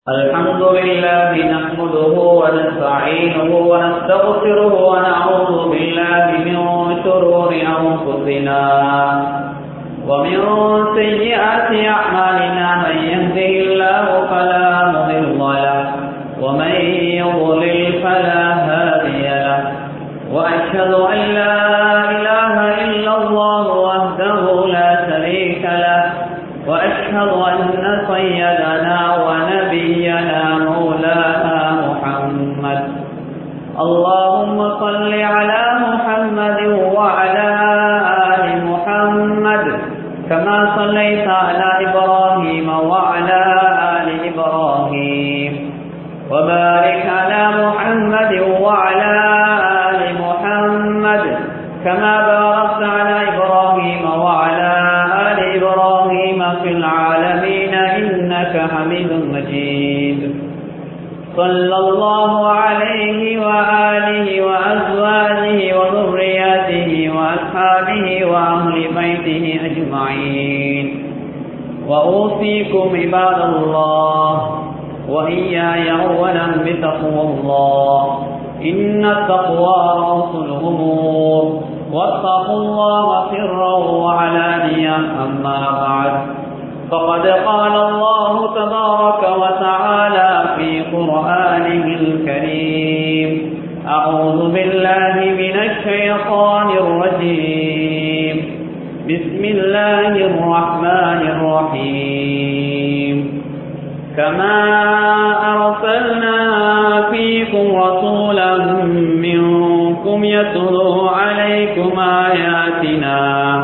الحمد لله نحمده ونستعينه ونستغفره ونعوذ بالله من شرور أنفسنا ومن سيئات أعمالنا من يهده الله فلا مضل له ومن يضلل فلا هادي له وأشهد أن لا إله إلا الله وحده لا شريك له وأشهد أن سيدنا ونبينا مولانا محمد اللهم صل على محمد وعلى آل محمد كما صليت على إبراهيم وعلى آل إبراهيم وبارك على محمد وعلى آل محمد كما باركت على إبراهيم وعلى آل إبراهيم في العالمين إنك حميد مجيد صلى الله عليه وآله وأزواجه وذرياته وأصحابه وأهل بيته أجمعين وأوصيكم عباد الله وإياي أولا بتقوى الله إن التقوى رأس الأمور واتقوا الله سرا وعلانيا أما بعد فقد قال الله تبارك وتعالى في قرآنه الكريم أعوذ بالله من الشيطان الرجيم بسم الله الرحمن الرحيم كما أرسلنا فيكم رسولا منكم يتلو عليكم آياتنا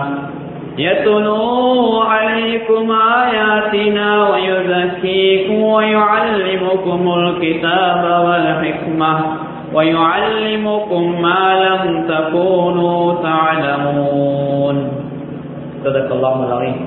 يتلو عليكم آياتنا ويزكيكم ويعلمكم الكتاب والحكمة ويعلمكم ما لم تكونوا تعلمون صدق الله العظيم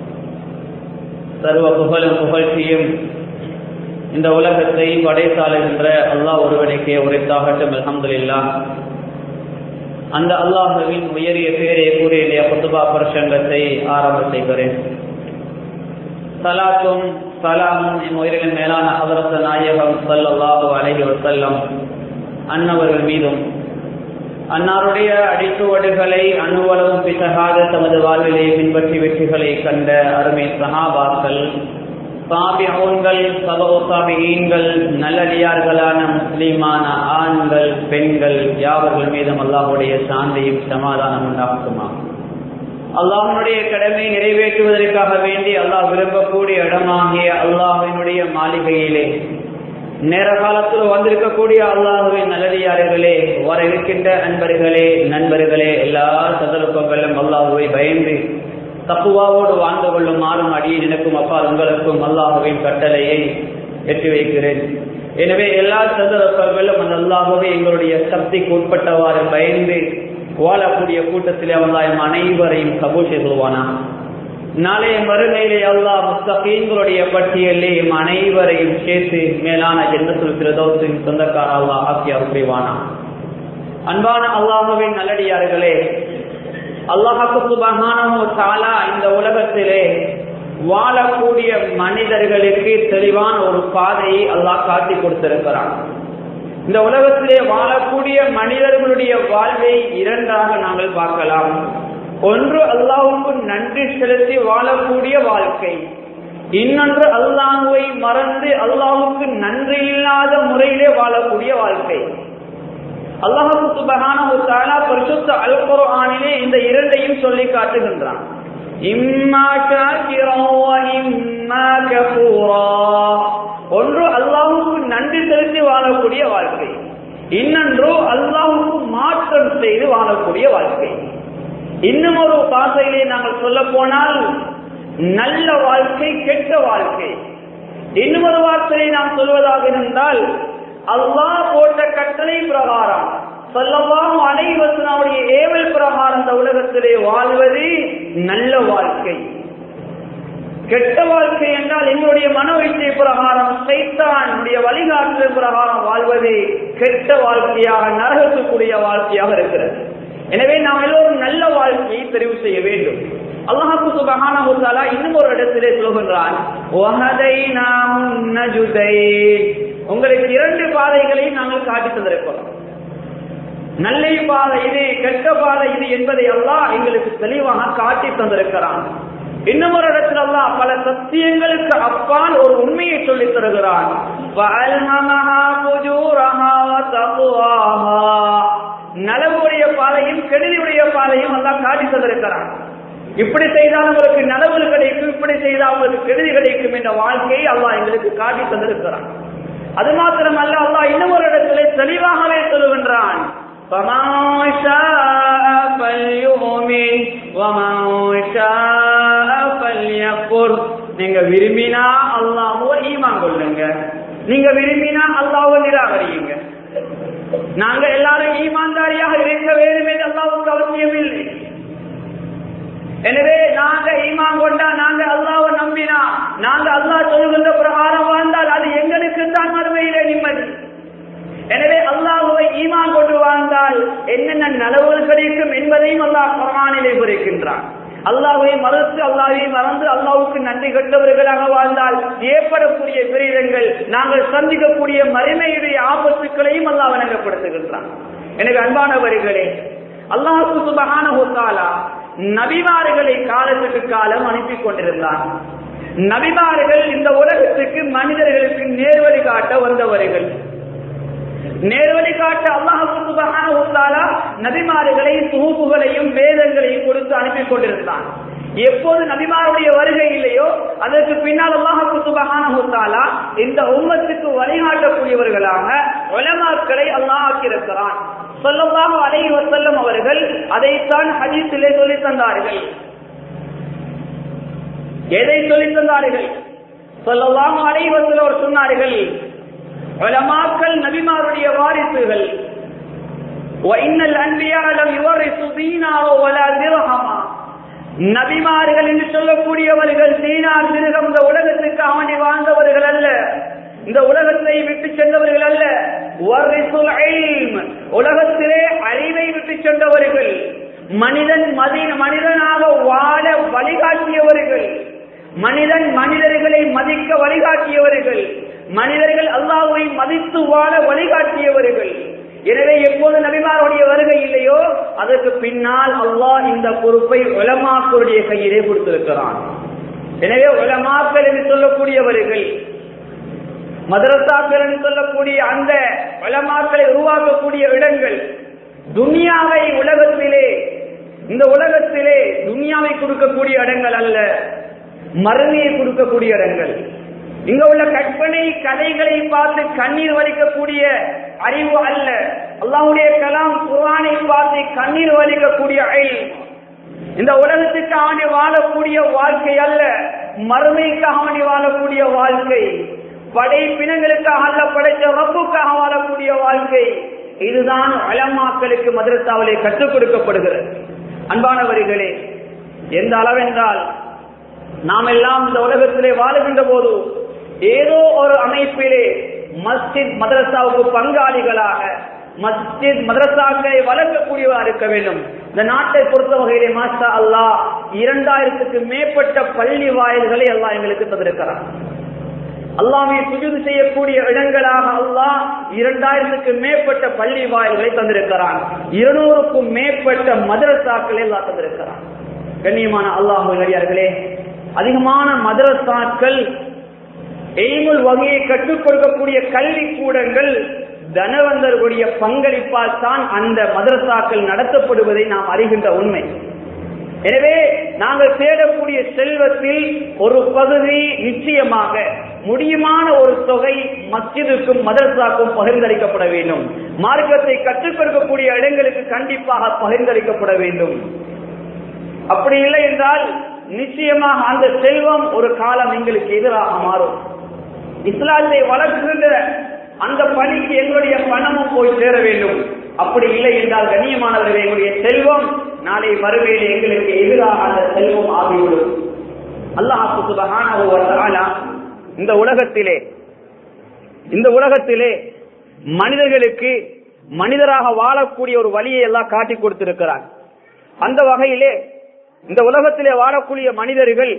சர்வ புகழும் புகழ்ச்சியும் இந்த உலகத்தை படைத்தாளுகின்ற அல்லாஹ் ஒருவனுக்கே உரைத்தாகட்டும் அலமதுல்லா அந்த அல்லாஹுவின் உயரிய பேரை கூறிய புத்துபா பிரசங்கத்தை ஆரம்ப செய்கிறேன் சலாத்தும் சலாமும் என் உயிரின் மேலான அவரச நாயகம் சல்லாஹு அலஹி வசல்லம் அன்னவர்கள் மீதும் அன்னாருடைய அடிச்சுவடுகளை அணுவளவும் பிசகாத தமது வாழ்விலே பின்பற்றி வெற்றிகளை கண்ட அருமை சஹாபாக்கள் சாபியூன்கள் சபோசாபியீன்கள் நல்லடியார்களான முஸ்லீமான ஆண்கள் பெண்கள் யாவர்கள் மீதும் அல்லாஹுடைய சாந்தியும் சமாதானம் உண்டாக்குமா அல்லாஹனுடைய கடமை நிறைவேற்றுவதற்காக வேண்டி அல்லாஹ் விரும்பக்கூடிய இடமாகிய அல்லாஹினுடைய மாளிகையிலே நேர காலத்தில் வந்திருக்கக்கூடிய அல்லாஹுவின் நல்லடியார்களே வர இருக்கின்ற நண்பர்களே நண்பர்களே எல்லா சந்தர்ப்பங்களும் அல்லாஹுவை பயந்து தப்புவாவோடு வாழ்ந்து கொள்ளும் மாறும் அடியை நினைக்கும் அப்பா உங்களுக்கும் அல்லாஹுவின் கட்டளையை எட்டி வைக்கிறேன் எனவே எல்லா சந்தர்ப்பங்களும் அந்த அல்லாஹுவை எங்களுடைய சக்திக்கு உட்பட்டவாறு பயந்து வாழக்கூடிய கூட்டத்திலே அல்லாஹ் அனைவரையும் கபூல் செய்துவானா நாளைய மறுமையிலே அல்லாஹ் முஸ்தகீன்களுடைய பட்டியலே அனைவரையும் சேர்த்து மேலான ஜென்னத்துல் பிரதோசின் சொந்தக்கார அல்லாஹ் ஆக்கி அருள்வானா அன்பான அல்லாஹுவின் நல்லடியார்களே அல்லாஹாக்கு சுபகானோ சாலா இந்த உலகத்திலே வாழக்கூடிய மனிதர்களுக்கு தெளிவான ஒரு பாதையை அல்லாஹ் காட்டி கொடுத்திருக்கிறான் இந்த உலகத்திலே வாழக்கூடிய மனிதர்களுடைய வாழ்வை இரண்டாக நாங்கள் பார்க்கலாம் ஒன்று அல்லாஹுக்கு நன்றி செலுத்தி வாழக்கூடிய வாழ்க்கை இன்னொன்று அல்லாஹுவை மறந்து அல்லாஹுக்கு நன்றி இல்லாத முறையிலே வாழக்கூடிய வாழ்க்கை அல்லாஹு சுபகான பரிசுத்த அல்குரு ஆணிலே இந்த இரண்டையும் சொல்லி காட்டுகின்றான் ஒன்று அல்லாஹுக்கு நன்றி செலுத்தி வாழக்கூடிய வாழ்க்கை இன்னொன்று அல்லாஹுக்கு மாற்றம் செய்து வாழக்கூடிய வாழ்க்கை இன்னும் ஒரு பாசையிலே நாங்கள் சொல்ல போனால் நல்ல வாழ்க்கை கெட்ட வாழ்க்கை இன்னும் ஒரு வார்த்தையை நாம் சொல்வதாக இருந்தால் அல்லாஹ் போட்ட கட்டளை பிரகாரம் சொல்லலாம் அனைவசனுடைய ஏவல் பிரகாரம் இந்த உலகத்திலே வாழ்வது நல்ல வாழ்க்கை கெட்ட வாழ்க்கை என்றால் எங்களுடைய மன இச்சை பிரகாரம் சைத்தானுடைய வழிகாட்டுதல் பிரகாரம் வாழ்வது கெட்ட வாழ்க்கையாக நரகத்துக்குரிய வாழ்க்கையாக இருக்கிறது எனவே நாம் எல்லோரும் நல்ல வாழ்க்கையை தெரிவு செய்ய வேண்டும் அல்லாஹு சுபஹானஹு தஆலா இன்னும் ஒரு இடத்திலே சொல்கின்றான் வஹதைனாஹுன் நஜுதைன் உங்களுக்கு இரண்டு பாதைகளையும் நாங்கள் காட்டி தந்திருக்கிறோம் நல்ல பாதை இது கெட்ட பாதை இது என்பதை அல்லாஹ் எங்களுக்கு தெளிவாக காட்டி தந்திருக்கிறான் இன்னும் ஒரு இடத்துல அல்லாஹ் பல சத்தியங்களுக்கு அப்பால் ஒரு உண்மையை சொல்லித் தருகிறான் فَأَلْهَمَهَا فُجُورَهَا وَتَقْوَاهَا. நலவுடைய பாதையும் கெடுதியுடைய பாதையும் அல்லாஹ் காட்டி தந்திருக்கிறான் இப்படி செய்தால் உங்களுக்கு நலவு கிடைக்கும் இப்படி செய்தால் உங்களுக்கு கெடுதி கிடைக்கும் என்ற வாழ்க்கையை அல்லாஹ் எங்களுக்கு காட்டி தந்திருக்கிறான் அது மாத்திரமல்ல அல்லாஹ் இன்னும் ஒரு இடத்திலே தெளிவாகவே சொல்லுகின்றான் فَمَن شَاءَ فَلْيُؤْمِنْ وَمَن شَاءَ فَلْيَكْفُرْ நீங்க விரும்பினா அல்லாஹ்வை ஈமான் கொள்ளுங்க நீங்க விரும்பினா அல்லாஹ்வை நிராகரியுங்க நாங்க எல்லாரும் ஈமான்தாரியாக இருக்க வேண்டும் என்று அல்லாஹ்வுக்கு அவசியம் இல்லை எனவே நாங்க ஈமான் கொண்டா நாங்க அல்லாஹ்வை நம்பினா நாங்க அல்லாஹ் சொல்லுகின்ற பிரகாரம் வாழ்ந்தால் அது எங்களுக்கு தான் மறுமையிலே நிம்மதி எனவே அல்லாஹுவை ஈமான் கொண்டு வாழ்ந்தால் என்னென்ன நலவுகள் கிடைக்கும் என்பதையும் அல்லாஹ் குரானிலே குறிக்கின்றான் அல்லாஹுவை மறுத்து அல்லாஹை மறந்து அல்லாஹுக்கு நன்றி கட்டவர்களாக வாழ்ந்தால் ஏற்படக்கூடிய விரீதங்கள் நாங்கள் சந்திக்கக்கூடிய மறுமையுடைய ஆபத்துக்களையும் அல்லாஹ் வழங்கப்படுத்துகின்றான் எனவே அன்பானவர்களே அல்லாஹு சுபகான ஹோத்தாலா நபிமார்களை காலத்துக்கு காலம் அனுப்பி கொண்டிருந்தான் நபிமார்கள் இந்த உலகத்துக்கு மனிதர்களுக்கு நேர்வழி காட்ட வந்தவர்கள் நேர்வழி காட்ட அல்லாஹால நபிமார்களை தொகுப்புகளையும் வேதங்களையும் கொடுத்து அனுப்பி கொண்டிருந்தான் எப்போது நபிமாருடைய வருகை இல்லையோ அதற்கு பின்னால் அல்லாஹு சுபகான இந்த உம்மத்துக்கு வழிகாட்டக்கூடியவர்களாக உலமாக்களை அல்லாஹ் ஆக்கியிருக்கிறான் சொல்லல்லாஹு அலைஹி வஸல்லம் அவர்கள் அதைத்தான் ஹதீஸிலே சொல்லி தந்தார்கள் எதை சொல்லி தந்தார்கள் சொல்லல்லாஹு அலைஹி வஸல்லம் அவர் சொன்னார்கள் உலமாக்கள் நபிமாருடைய வாரிசுகள் وَإِنَّ الْأَنْبِيَاءَ لَمْ يُوَرِثُوا دِينَارًا وَلَا دِرْهَمًا நபிமார்கள் என்று சொல்லக்கூடியவர்கள் தீனார் திருகம் இந்த உலகத்துக்கு அவனை வாழ்ந்தவர்கள் அல்ல இந்த உலகத்தை விட்டு சென்றவர்கள் அல்ல வரிசுல் இல்ம். உலகத்திலே அறிவை விட்டு சென்றவர்கள் மனிதன் மதி மனிதனாக வாழ வழிகாட்டியவர்கள் மனிதன் மனிதர்களை மதிக்க வழிகாட்டியவர்கள் மனிதர்கள் அல்லாஹ்வை மதித்து வாழ வழிகாட்டியவர்கள் எனவே எப்போது நபிமாருடைய வருகை இல்லையோ அதற்கு பின்னால் அல்லாஹ் இந்த பொறுப்பை உலமாக்களுடைய கையிலே கொடுத்திருக்கிறான் எனவே உலமாக்கள் என்று சொல்லக்கூடியவர்கள் மதரசாக்கள் என்று சொல்லக்கூடிய அந்த உலமாக்களை உருவாக்கக்கூடிய இடங்கள் துனியாவை உலகத்திலே இந்த உலகத்திலே துனியாவை கொடுக்கக்கூடிய இடங்கள் அல்ல மறுமையை கொடுக்கக்கூடிய இடங்கள் இங்க உள்ள கற்பனை கதைகளை பார்த்து கண்ணீர் வலிக்கக்கூடிய அறிவு அல்ல அல்லாஹ்வுடைய கலாம் குர்ஆனை பார்த்து கண்ணீர் வலிக்கக்கூடிய அறிவு இந்த உலகத்துக்கு அவனை வாழக்கூடிய வாழ்க்கை அல்ல மறுமைக்கு அவனை வாழக்கூடிய வாழ்க்கை படைப்பினங்களுக்காக அல்ல படைத்த ரப்புக்காக வாழக்கூடிய வாழ்க்கை இதுதான் அலமாக்களுக்கு மதரசாவிலே கற்றுக் கொடுக்கப்படுகிறது அன்பானவர்களே எந்த அளவென்றால் நாம் எல்லாம் இந்த உலகத்திலே வாழுகின்ற போது ஏதோ ஒரு அமைப்பிலே மஸ்ஜித் மதரசாவுக்கு பங்காளிகளாக மஸ்ஜித் மதரசாக்களை வளர்க்கக்கூடியவா இருக்க வேண்டும் இந்த நாட்டை பொறுத்த வகையிலே மாஷா அல்லாஹ் இரண்டாயிரத்துக்கு மேற்பட்ட பள்ளி வாயில்களை அல்லாஹ் எங்களுக்கு தந்திருக்கிறார் அல்லாமே சுஜூது செய்யக்கூடிய இடங்களாக அல்லாஹ் இரண்டாயிரத்துக்கு மேற்பட்ட பள்ளி வாயில்களை தந்திருக்கிறான் இருநூறுக்கும் மேற்பட்ட மதரசாக்களை எல்லாம் தந்திருக்கிறான் கண்ணியமான அல்லாஹ் நடிகார்களே அதிகமான மதரசாக்கள் எய்முல் வகையை கற்றுக் கொடுக்கக்கூடிய கல்வி கூடங்கள் தனவந்தர்களுடைய பங்களிப்பால் தான் அந்த மதரசாக்கள் நடத்தப்படுவதை நாம் அறிகின்ற உண்மை எனவே நாங்கள் தேடக்கூடிய செல்வத்தில் ஒரு பகுதி நிச்சயமாக முடியுமான ஒரு தொகை மஸ்ஜிதுக்கும் மதரசாக்கும் பகிர்ந்தளிக்கப்பட வேண்டும் மார்க்கத்தை கற்றுக் கொடுக்கக்கூடிய இடங்களுக்கு கண்டிப்பாக பகிர்ந்தளிக்கப்பட வேண்டும் அப்படி இல்லை என்றால் நிச்சயமாக அந்த செல்வம் ஒரு காலம் எங்களுக்கு எதிராக மாறும் இஸ்லாத்தை வளர்க்கின்ற அந்த பணிக்கு எங்களுடைய பணமும் போய் சேர வேண்டும் அப்படி இல்லை என்றால் கண்ணியமானவர்கள் எங்களுடைய செல்வம் நாளை மறுமையில் எங்களுக்கு எதிராக அந்த செல்வம் ஆகிவிடும் அல்லாஹு சுபஹானஹு வ தஆலா இந்த உலகத்திலே இந்த உலகத்திலே மனிதர்களுக்கு மனிதராக வாழக்கூடிய ஒரு வழியை எல்லாம் காட்டி கொடுத்திருக்கிறார் அந்த வகையிலே இந்த உலகத்திலே வாழக்கூடிய மனிதர்கள்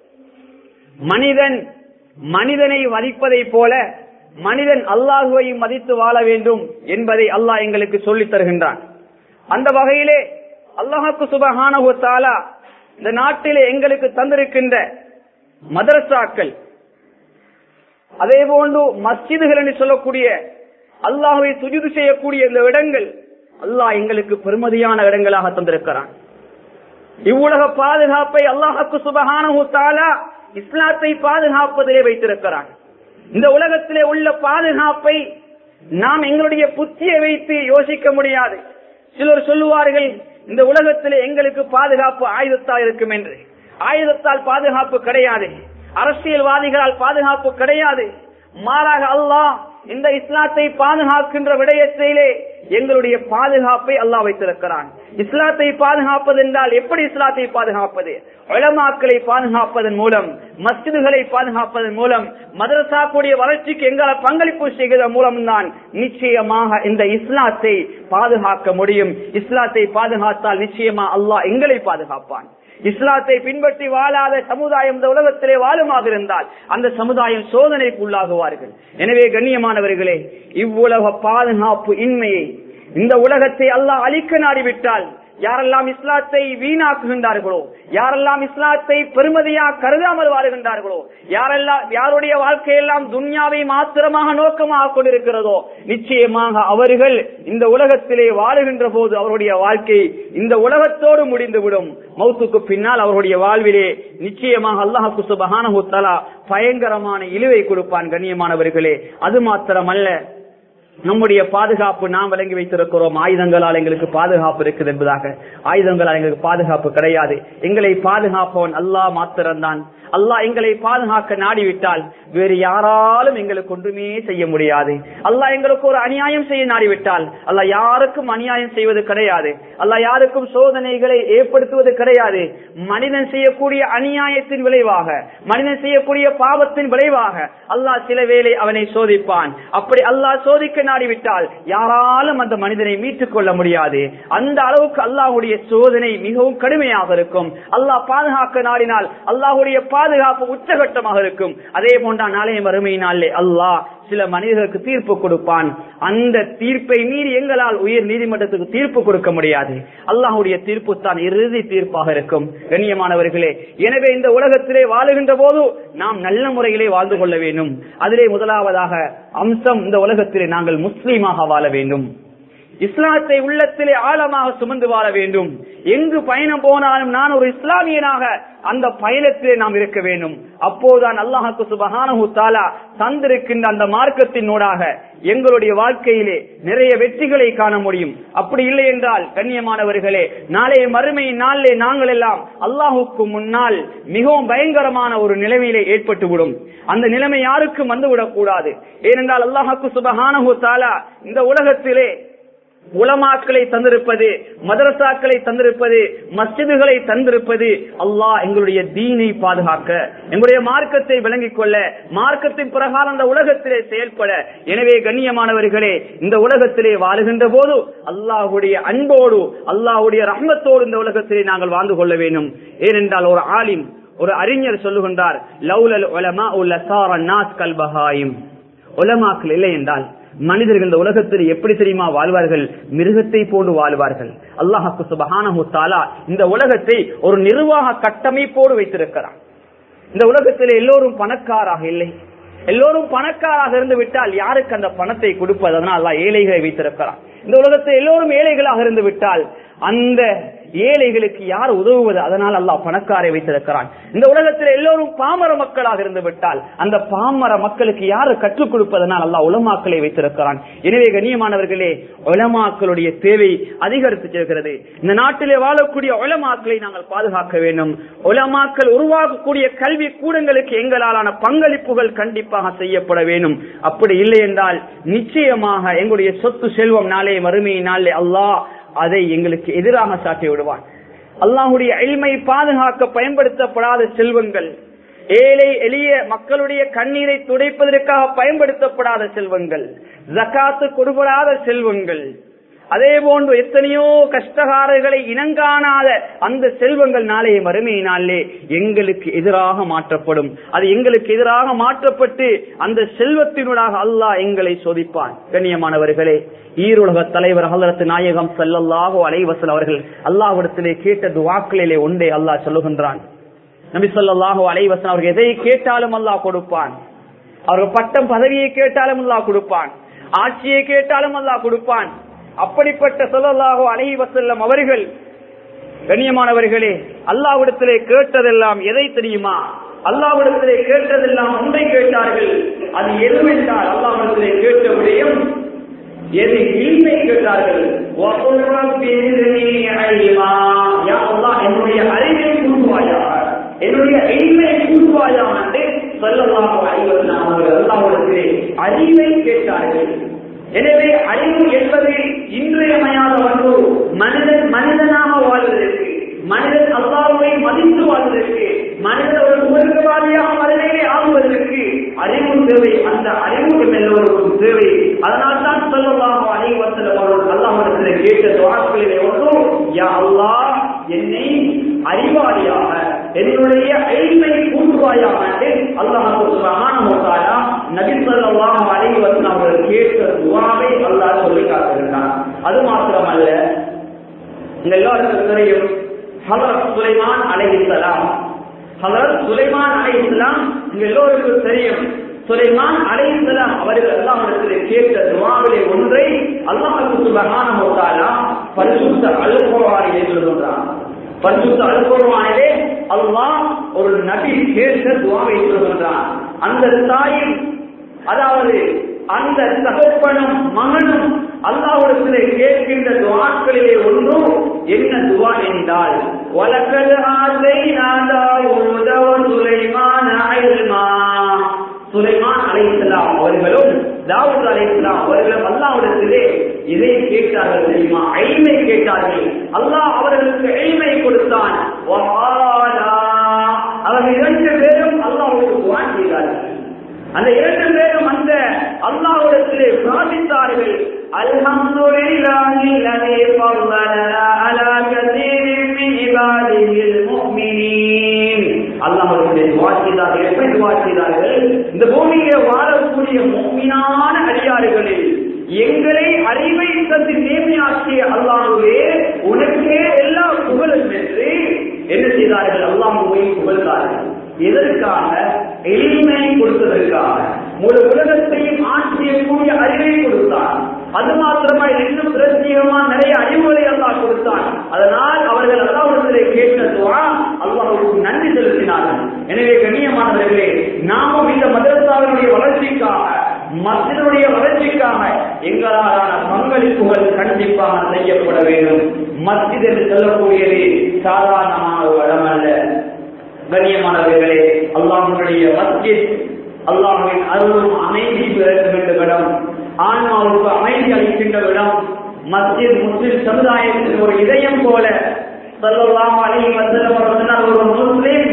மனிதன் மனிதனை மதிப்பதை போல மனிதன் அல்லாஹுவையும் மதித்து வாழ வேண்டும் என்பதை அல்லாஹ் எங்களுக்கு சொல்லித் தருகின்றான் அந்த வகையிலே அல்லாஹுக்கு சுபஹானா இந்த நாட்டிலே எங்களுக்கு தந்திருக்கின்ற மதரசாக்கள் அதே போன்று மஸ்ஜிதுகள் என்று சொல்லக்கூடிய அல்லாஹுவை சுஜிது செய்யக்கூடிய இந்த இடங்கள் அல்லாஹ் எங்களுக்கு பெருமதியான இடங்களாக தந்திருக்கிறான் இவ்வுலக பாதுகாப்பை அல்லாஹுக்கு சுபஹானஹு தாலா இஸ்லாத்தை பாதுகாப்பதிலே வைத்திருக்கிறான் இந்த உலகத்திலே உள்ள பாதுகாப்பை நாம் எங்களுடைய புத்தியை வைத்து யோசிக்க முடியாது சிலர் சொல்லுவார்கள் இந்த உலகத்திலே எங்களுக்கு பாதுகாப்பு ஆயுதத்தால் இருக்கும் என்று ஆயுதத்தால் பாதுகாப்பு கிடையாது அரசியல்வாதிகளால் பாதுகாப்பு கிடையாது மாறாக அல்லாஹ் இந்த இஸ்லாத்தை பாதுகாக்கின்ற விடயத்திலே எங்களுடைய பாதுகாப்பை அல்லாஹ் வைத்திருக்கிறான் இஸ்லாத்தை பாதுகாப்பது என்றால் எப்படி இஸ்லாத்தை பாதுகாப்பது உலமாக்களை பாதுகாப்பதன் மூலம் மஸ்ஜிதுகளை பாதுகாப்பதன் மூலம் மதரசா கூடிய வளர்ச்சிக்கு எங்களால் பங்களிப்பு செய்வதன் மூலம் தான் நிச்சயமாக இந்த இஸ்லாத்தை பாதுகாக்க முடியும் இஸ்லாத்தை பாதுகாத்தால் நிச்சயமா அல்லாஹ் எங்களை பாதுகாப்பான் இஸ்லாத்தை பின்பற்றி வாழாத சமுதாயம் இந்த உலகத்திலே வாழுமாக இருந்தால் அந்த சமுதாயம் சோதனைக்கு உள்ளாகுவார்கள் எனவே கண்ணியமானவர்களே இவ்வுலக பாதுகாப்பு இன்மையை இந்த உலகத்தை அல்லாஹ் அழிக்க நாடிவிட்டால் யாரெல்லாம் இஸ்லாத்தை வீணாக்குகின்றார்களோ யாரெல்லாம் இஸ்லாத்தை பெருமதியா கருதாமல் வாழுகின்றார்களோ யாரெல்லாம் யாருடைய வாழ்க்கையெல்லாம் துன்யாவை மாத்திரமாக நோக்கமாக கொண்டிருக்கிறதோ நிச்சயமாக அவர்கள் இந்த உலகத்திலே வாழுகின்ற போது அவருடைய வாழ்க்கை இந்த உலகத்தோடு முடிந்துவிடும் மௌத்துக்கு பின்னால் அவருடைய வாழ்விலே நிச்சயமாக அல்லாஹு சுபஹானஹு தஆலா பயங்கரமான இழிவை கொடுப்பான் கண்ணியமானவர்களே அது மாத்திரமல்ல நம்முடைய பாதுகாப்பு நாம் விளங்கி வைத்திருக்கிறோம் ஆயுதங்களால் எங்களுக்கு பாதுகாப்பு இருக்குது என்பதாக ஆயுதங்களால் எங்களுக்கு பாதுகாப்பு கிடையாது எங்களை பாதுகாப்பவன் அல்லாஹ் மாத்திரம்தான் அல்லாஹ் எங்களை பாதுகாக்க நாடிவிட்டால் வேறு யாராலும் எங்களுக்கு ஒன்றுமே செய்ய முடியாது அல்லாஹ் எங்களுக்கு ஒரு அநியாயம் செய்ய நாடிவிட்டால் அல்லாஹ் யாருக்கும் அநியாயம் செய்வது கிடையாது அல்லாஹ் யாருக்கும் சோதனைகளை ஏற்படுத்துவது கிடையாது மனிதன் செய்யக்கூடிய அநியாயத்தின் விளைவாக மனிதன் செய்யக்கூடிய பாவத்தின் விளைவாக அல்லாஹ் சில வேளை அவனை சோதிப்பான் அப்படி அல்லாஹ் சோதிக்க நாடிவிட்டால் யாராலும் அந்த மனிதனை மீட்டுக் கொள்ள முடியாது அந்த அளவுக்கு அல்லாஹுடைய சோதனை மிகவும் கடுமையாக இருக்கும் அல்லாஹ் பாதுகாக்க நாடினால் அல்லாஹுடைய பாதுகாப்பு உச்சகட்டமாக இருக்கும் அதே போன்றா நாளைய மறுமையினாலே அல்லாஹ் சில மனிதர்களுக்கு தீர்ப்பு கொடுப்பான் அந்த தீர்ப்பை மீறி எங்களால் உயர் நீதிமன்றத்துக்கு தீர்ப்பு கொடுக்க முடியாது அல்லாஹுடைய தீர்ப்பு தான் இறுதி தீர்ப்பாக இருக்கும் கண்ணியமானவர்களே எனவே இந்த உலகத்திலே வாழுகின்ற போது நாம் நல்ல முறையிலே வாழ்ந்து கொள்ள வேண்டும் அதிலே முதலாவதாக அம்சம் இந்த உலகத்திலே நாங்கள் முஸ்லீமாக வாழ வேண்டும் இஸ்லாத்தை உள்ளத்திலே ஆழமாக சுமந்து வாழ வேண்டும் எங்கு பயணம் போனாலும் நான் ஒரு இஸ்லாமியனாக அந்த பயணத்திலே நாம் இருக்க வேண்டும் அப்போதுதான் அல்லாஹுக்கு சுபஹானஹு தாலா தந்திருக்கின்ற அந்த மார்க்கத்தினூடாக எங்களுடைய வாழ்க்கையிலே நிறைய வெற்றிகளை காண முடியும் அப்படி இல்லை என்றால் கண்ணியமானவர்களே நாளைய மறுமை நாளிலே நாங்கள் எல்லாம் அல்லாஹுக்கு முன்னால் மிகவும் பயங்கரமான ஒரு நிலைமையிலே ஏற்பட்டுவிடும் அந்த நிலைமை யாருக்கும் வந்துவிடக் கூடாது ஏனென்றால் அல்லாஹுக்கு சுபஹானஹு தாலா இந்த உலகத்திலே உலமாக்களை தந்திருப்பது மதரசாக்களை தந்திருப்பது மஸ்ஜிதுகளை தந்திருப்பது அல்லாஹ் எங்களுடைய தீனை பாதுகாக்க எங்களுடைய மார்க்கத்தை விளங்கிக் கொள்ள மார்க்கத்தின் பிரகாரம் அந்த உலகத்திலே செயல்பட எனவே கண்ணியமானவர்களே இந்த உலகத்திலே வாழுகின்ற போது அல்லாஹுடைய அன்போடு அல்லாஹுடைய ரஹ்மத்தோடு இந்த உலகத்திலே நாங்கள் வாழ்ந்து கொள்ள வேண்டும் ஏனென்றால் ஒரு ஆலிம் ஒரு அறிஞர் சொல்லுகின்றார் லவ்லல் உலமா உள்ள சார நாஸ் கல்பஹாயும் உலமாக்கள் இல்லை என்றால் மனிதர்கள் இந்த உலகத்தில் எப்படி தெரியுமா வாழ்வார்கள் மிருகத்தை போன்று வாழ்வார்கள் அல்லாஹாக்கு சுபஹானஹு தாலா இந்த உலகத்தை ஒரு நிர்வாக கட்டமைப்போடு வைத்திருக்கிறான் இந்த உலகத்தில் எல்லோரும் பணக்காராக இல்லை எல்லோரும் பணக்காராக இருந்து விட்டால் யாருக்கு அந்த பணத்தை கொடுப்பது அதனால் அல்லாஹ் ஏழைகளை வைத்திருக்கிறான் இந்த உலகத்தில் எல்லோரும் ஏழைகளாக இருந்து விட்டால் அந்த ஏழைகளுக்கு யார் உதவுவது அதனால் அல்லாஹ் பணக்காரை வைத்திருக்கிறான் இந்த உலகத்தில் எல்லோரும் பாமர மக்களாக இருந்து விட்டால் அந்த பாமர மக்களுக்கு யாரு கற்றுக் கொடுப்பதனால் அல்லாஹ் உலமாக்களை வைத்திருக்கிறான் எனவே கண்ணியமானவர்களே உலமாக்களுடைய தேவை அதிகரித்து செல்கிறது இந்த நாட்டிலே வாழக்கூடிய உலமாக்களை நாங்கள் பாதுகாக்க வேண்டும் உலமாக்கள் உருவாக்கக்கூடிய கல்வி கூடங்களுக்கு எங்களாலான பங்களிப்புகள் கண்டிப்பாக செய்யப்பட வேண்டும் அப்படி இல்லை என்றால் நிச்சயமாக எங்களுடைய சொத்து செல்வம் நாளே மறுமையை நாளே அல்லாஹ் அதை எங்களுக்கு எதிராக சாட்டி விடுவான் அல்லாஹுடைய எளிமை பாதுகாக்க பயன்படுத்தப்படாத செல்வங்கள் ஏழை எளிய மக்களுடைய கண்ணீரை துடைப்பதற்காக பயன்படுத்தப்படாத செல்வங்கள் ஜக்காத்து கொடுபடாத செல்வங்கள் அதே போன்று எத்தனையோ கஷ்டகாரர்களை இனங்காணாத அந்த செல்வங்கள் நாளைய மறுமையினாலே எங்களுக்கு எதிராக மாற்றப்படும் அது எங்களுக்கு எதிராக மாற்றப்பட்டு அந்த செல்வத்தினூடாக அல்லாஹ் எங்களை சோதிப்பான் கண்ணியமானவர்களே ஈருலக தலைவர் ஹலரத்து நாயகம் சல்லல்லாஹோ அலைவசல் அவர்கள் அல்லாஹ்விடத்திலே கேட்ட துவாக்களிலே ஒன்றே அல்லாஹ் சொல்லுகின்றான் நபி சொல்லாஹோ அலைவசன் அவர்கள் எதை கேட்டாலும் அல்லாஹ் கொடுப்பான் அவர்கள் பட்டம் பதவியை கேட்டாலும் அல்லாஹ் கொடுப்பான் ஆட்சியை கேட்டாலும் அல்லாஹ் கொடுப்பான் அப்படிப்பட்ட சொல்லலாகோ அழகி வசல்லம் அவர்கள் கண்ணியமானவர்களே அல்லாவிடத்திலே கேட்டதெல்லாம் எதை தெரியுமா அல்லாவிடத்திலே கேட்டதெல்லாம் ஒன்றை கேட்டார்கள் அது எதுவென்றால் அல்லாவிடத்திலே கேட்ட விடயம் எது இல்மை கேட்டார்கள் என்னுடைய அறிவை கூட்டுவாயா என்னுடைய எய்மை கூட்டுவாயா என்று சொல்லலாம் அல்லாவிடத்திலே அறிவை கேட்டார்கள் எனவே அறிவு என்பது இன்றியமையாத ஒன்று மனிதன் மனிதனாக வாழ்வதற்கு மனிதன் அல்லாவை மதித்து வாழ்வதற்கு மனிதன் ஒரு உலகவாதியாக மனிதனை ஆகுவதற்கு அறிவு தேவை அந்த அறிவு எல்லோருக்கும் தேவை அதனால் தான் சொல்லலாம் அனைவத்தில் அவர்கள் அல்லாஹிடத்தில் கேட்ட துவாக்களிலே ஒன்று யா அல்லாஹ் என்னை அறிவாளியாக என்னுடைய எளிமை கூட்டுவாயாக என்று அல்லாஹ் சுபஹானஹு நபி ஸல்லல்லாஹு அலைஹி வஸல்லம் அவர்கள் கேட்ட துஆவை அல்லாஹ் சொல்லி காட்டுகிறான் அது மாத்திரமல்ல உங்க எல்லாருக்கும் தெரியும் ஹலரத் சுலைமான் அலைஹிஸ்ஸலாம் ஹலரத் சுலைமான் அலைஹிஸ்ஸலாம் உங்க எல்லோருக்கும் தெரியும் சுலைமான் அலைஹிஸ்ஸலாம் அவர்கள் அல்லாஹ்விடத்தில் கேட்ட துஆவிலே ஒன்றை அல்லாஹ் சுப்ஹானஹு வ தஆலா பரிசுத்த அல் குர்ஆனிலே சொல்கிறான் பரிசுத்த அல்குர்வானிலே அல்லாஹ் ஒரு நபி கேட்ட துவாவை சொல்கின்றான் அந்த தாயும் அதாவது அந்த தகப்பனும் மகனும் அல்லாஹ்விடத்திலே கேட்கின்ற துவாக்களிலே ஒன்றும் என்ன துவா என்றால் வலக்கது ஆசை சுலைமான சுலைமான் அலைஹிஸ்ஸலாம் அவர்களும் தாவூத் அலைஹிஸ்ஸலாம் அவர்களும் அல்லாஹ்விடத்திலே இதை கேட்டார்கள் தெரியுமா ஐமை கேட்டார்கள் அல்லாஹ் அவர்களுக்கு ஐமை கொடுத்தான் அவர்கள் இரண்டு பேரும் அல்லாஹ்வுக்கு துவா செய்தார்கள் அந்த இரண்டு பேரும் அந்த அல்லாஹ்விடத்திலே பிரார்த்தித்தார்கள் அல்ஹம்துலில்லாஹி லதி ஃபضلنا على كثير من عباده المؤمنين அல்லாஹ்வுடைய துவா செய்தார்கள் எப்படி துவா செய்தார்கள் இந்த பூமியிலே வாழக்கூடிய முக்மினான அடியாறுகளில் எங்களை அறிவை தந்து நேர்மையாக்கிய அல்லாஹுவே உனக்கே எல்லா புகழும் என்று என்ன செய்தார்கள் அல்லாஹுவை புகழ்ந்தார்கள் எதற்காக எளிமை கொடுத்ததற்காக முழு உலகத்தையும் ஆட்சியக்கூடிய அறிவை கொடுத்தார் அது மாத்திரமா இன்னும் பிரத்யேகமா நிறைய அறிவுகளை அல்லாஹ் கொடுத்தான் அதனால் அவர்கள் அல்லாஹிடத்திலே கேட்டதுவா அல்லாஹுக்கு நன்றி செலுத்தினார்கள் எனவே கண்ணியமானவர்களே நாமும் இந்த மதரசாவினுடைய வளர்ச்சிக்காக மத்தினுடைய வளர்ச்சிக்காக எங்களாலான பங்களிப்புகள் கண்டிப்பாக செய்யப்பட வேண்டும் மஸ்ஜித் என்று சொல்லக்கூடியது சாதாரணமான ஒரு இடம் அல்ல கண்ணியமானவர்களே அல்லாஹனுடைய மஸ்ஜித் அல்லாஹின் அருளும் அமைதி பிறக்கின்ற இடம் ஆன்மாவுக்கு அமைதி அளிக்கின்ற இடம் மஸ்ஜித் முஸ்லிம் சமுதாயத்தின் ஒரு இதயம் போல சொல்லலாம் அலி வசலம் ஒரு முஸ்லிம்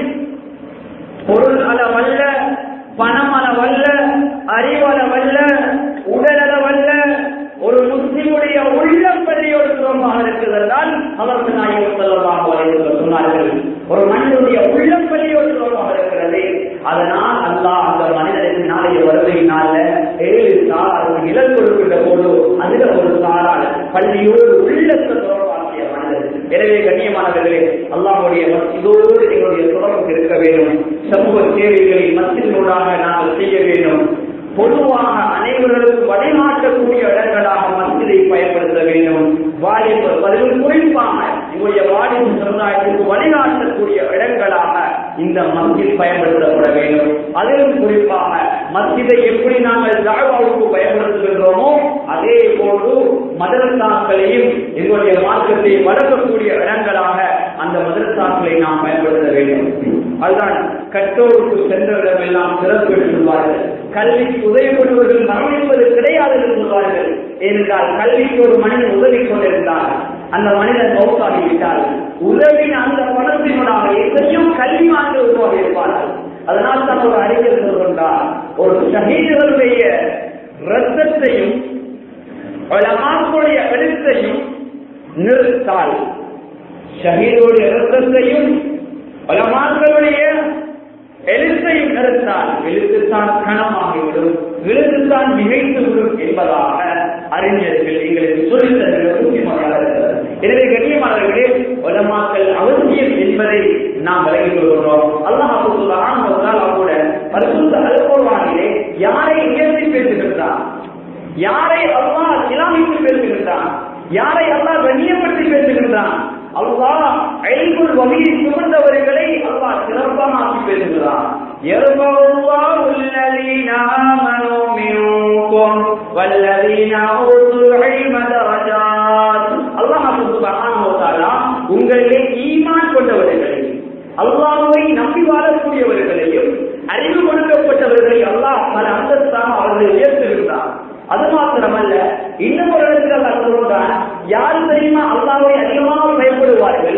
பொருள் அளவல்ல பணம் அளவல்ல அறிவளவல்ல உடல் அளவல்ல ஒரு முஸ்லிமுடைய உள்ளம் பற்றியோடு சுரமாக இருக்கிறதால் அவருக்கு நாயகம் சொல்லமாக வரைந்து சொன்னார்கள் ஒரு மனிதனுடைய உள்ளம் பள்ளியோடு சுரமாக இருக்கிறது அதனால் அல்லாஹ் அந்த மனிதனுக்கு நாளைய வருகையினால ஏழு சாராருக்கு நிழல் கொடுக்கின்ற போது அதுல ஒரு சாரால் பள்ளியோடு உள்ளத்தை தொடர்பாக்கிய மனிதர் எனவே கண்ணியமானவர்களே அல்லாஹுடைய மத்தியோடு எங்களுடைய தொடர்பு இருக்க வேண்டும் சமூக சேவைகளை மத்தினூடாக நாங்கள் செய்ய வேண்டும் பொதுவாக அனைவர்களுக்கும் வழிகாட்டக்கூடிய இடங்களாக மசிதை பயன்படுத்த வேண்டும் வாலிபர் பதிலும் குறிப்பாக எங்களுடைய வாலிப சமுதாயத்திற்கு வழிகாட்டக்கூடிய இடங்களாக இந்த மஸ்ஜித் பயன்படுத்தப்பட வேண்டும் அதிலும் குறிப்பாக மஸ்ஜிதை எப்படி நாங்கள் தாழ்வாவுக்கு பயன்படுத்துகின்றோமோ அதே போன்று மதரசாக்களையும் எங்களுடைய மார்க்கத்தை வளர்க்கக்கூடிய இடங்களாக அந்த மதரசாக்களை நாம் பயன்படுத்த வேண்டும் அதுதான் கற்றோருக்கு சென்றவரிடமெல்லாம் சிறப்பு என்று சொல்வார்கள் கல்விக்கு உதவி கொள்வர்கள் மரணிப்பது கிடையாது என்று சொல்வார்கள் ஏனென்றால் கல்விக்கு ஒரு மனிதன் உதவி கொண்டிருந்தால் அந்த மனிதன் மௌத்தாகிவிட்டால் உதவின் அந்த பணத்தினூடாக எத்தனையும் கல்விமான்கள் உருவாக இருப்பார்கள் அதனால் தான் ஒரு அறிஞர் சொல்கின்றார் ஒரு ஷஹீதுகளுடைய ரத்தத்தையும் உலமாக்களுடைய எழுத்தையும் நிறுத்தால் ஷஹீதுடைய இரத்தத்தையும் பலமான்களுடைய எழுத்தையும் நிறுத்தால் எழுத்துத்தான் கனமாகிவிடும் எழுத்துத்தான் மிகைத்துவிடும் என்பதாக அறிஞர்கள் எங்களுக்கு சொல்லித் தருகிற முக்கியமாக இருக்கிறது எனவே கண்ணியமானவர்களே உலமாக்கல் அவசியம் என்பதை நாம் விலகிக் கொள்கிறோம் அல்லாஹ் கூட பரிசுத்த அல்போவானிலே யாரை உயர்த்தி பேசுகின்றான் யாரை அல்லாஹ் இலாமித்து பேசுகின்றான் யாரை அல்லாஹ் கண்ணியப்படுத்தி பேசுகின்றான் அல்லாஹ் ஐகுல் வகையை சுமந்தவர்களை அல்லாஹ் சிறப்பாக ஆக்கி பேசுகிறான் يرفع الله الذين آمنوا منكم والذين أوتوا العلم درجات அல்லாஹ் சுப்ஹானஹு வ தஆலா உங்களிலே ஈமான் கொண்டவர்களை அல்லாஹ்வை நம்பி வாழக்கூடியவர்களையும் அறிவு கொடுக்கப்பட்டவர்களை அல்லாஹ் பல அந்தஸ்தாக அவர்களை உயர்த்துகின்றார் அது மாத்திரமல்ல இன்னும் ஒரு இடத்துல அல்லாஹ் சொல்றான் யார் தெரியுமா அல்லாஹ்வை அதிகமாக பயப்படுவார்கள்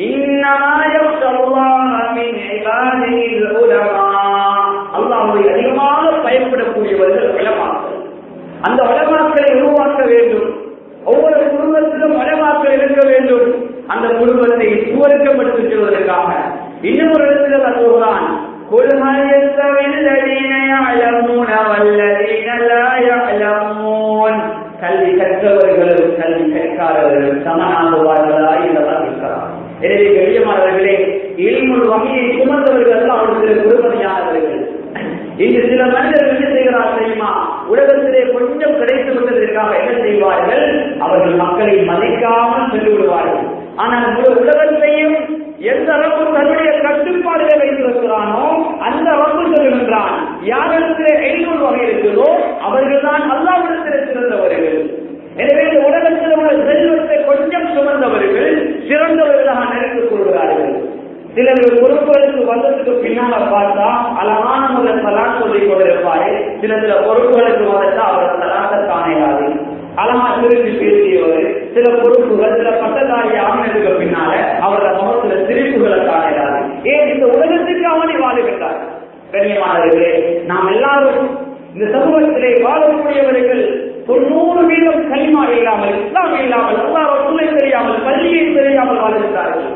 அல்லாஹ்வை அதிகமாக பயப்படக்கூடியவர்கள் உலமாக்கள் அந்த உலமாக்களை உருவாக்க வேண்டும் ஒவ்வொரு குடும்பத்திலும் உலமாக்கள் இருக்க வேண்டும் அந்த குடும்பத்தை சுவருக்கப்படுத்தி செல்வதற்காக இன்னும் ஒரு இடத்துல சொல்கிறான் قل هل يستوي الذين يعلمون والذين لا يعلمون கல்வி கற்றவர்களும் கல்வி கற்காதவர்களும் சமனாகுவார்களா என்றெல்லாம் இருக்கிறார் எனவே கண்ணியமானவர்களே இல்முல் வகையை சுமந்தவர்கள் அவர்களுக்கு பெருமதியானவர்கள் இன்று சில மனிதர்கள் என்ன செய்கிறார் தெரியுமா உலகத்திலே கொஞ்சம் கிடைத்து விட்டதற்காக என்ன செய்வார்கள் அவர்கள் மக்களை மதிக்காமல் சென்று விடுவார்கள் ஆனால் முழு உலகத்தையும் எந்த அளவு தன்னுடைய கட்டுப்பாடுகளை வைத்திருக்கிறானோ அந்த அளவு சொல்லுகின்றான் யாரிடத்தில் எழுநூறு வகை இருக்கிறதோ அவர்கள் தான் அல்லாவிடத்தில் சிறந்தவர்கள் எனவே இந்த உலகத்தில் உள்ள செல்வத்தை கொஞ்சம் சுமந்தவர்கள் சிறந்தவர்களாக நினைத்துக் கொள்கிறார்கள் சிலர் பொறுப்புகளுக்கு வந்ததுக்கு பின்னால பார்த்தா அழகான முதல் சலான் சொல்லிக் கொண்டிருப்பாரு சில சில பொறுப்புகளுக்கு வந்துட்டா அவர் சலாத்த காணையாது அழகா திருப்பி பேசியவர் சில பொறுப்புகள் சில பட்டதாரி ஆகினதுக்கு பின்னால அவரோட முகத்துல சிரிப்புகளை காணையாது ஏன் இந்த உலகத்துக்கு அவனை வாழுகின்றார் கண்ணியமானவர்களே நாம் எல்லாரும் இந்த சமூகத்திலே வாழக்கூடியவர்கள் தொண்ணூறு வீதம் கலிமா இல்லாமல் இஸ்லாம் இல்லாமல் அல்லாஹ் சொல்லை தெரியாமல் பள்ளியை தெரியாமல் வாழ்கிறார்கள்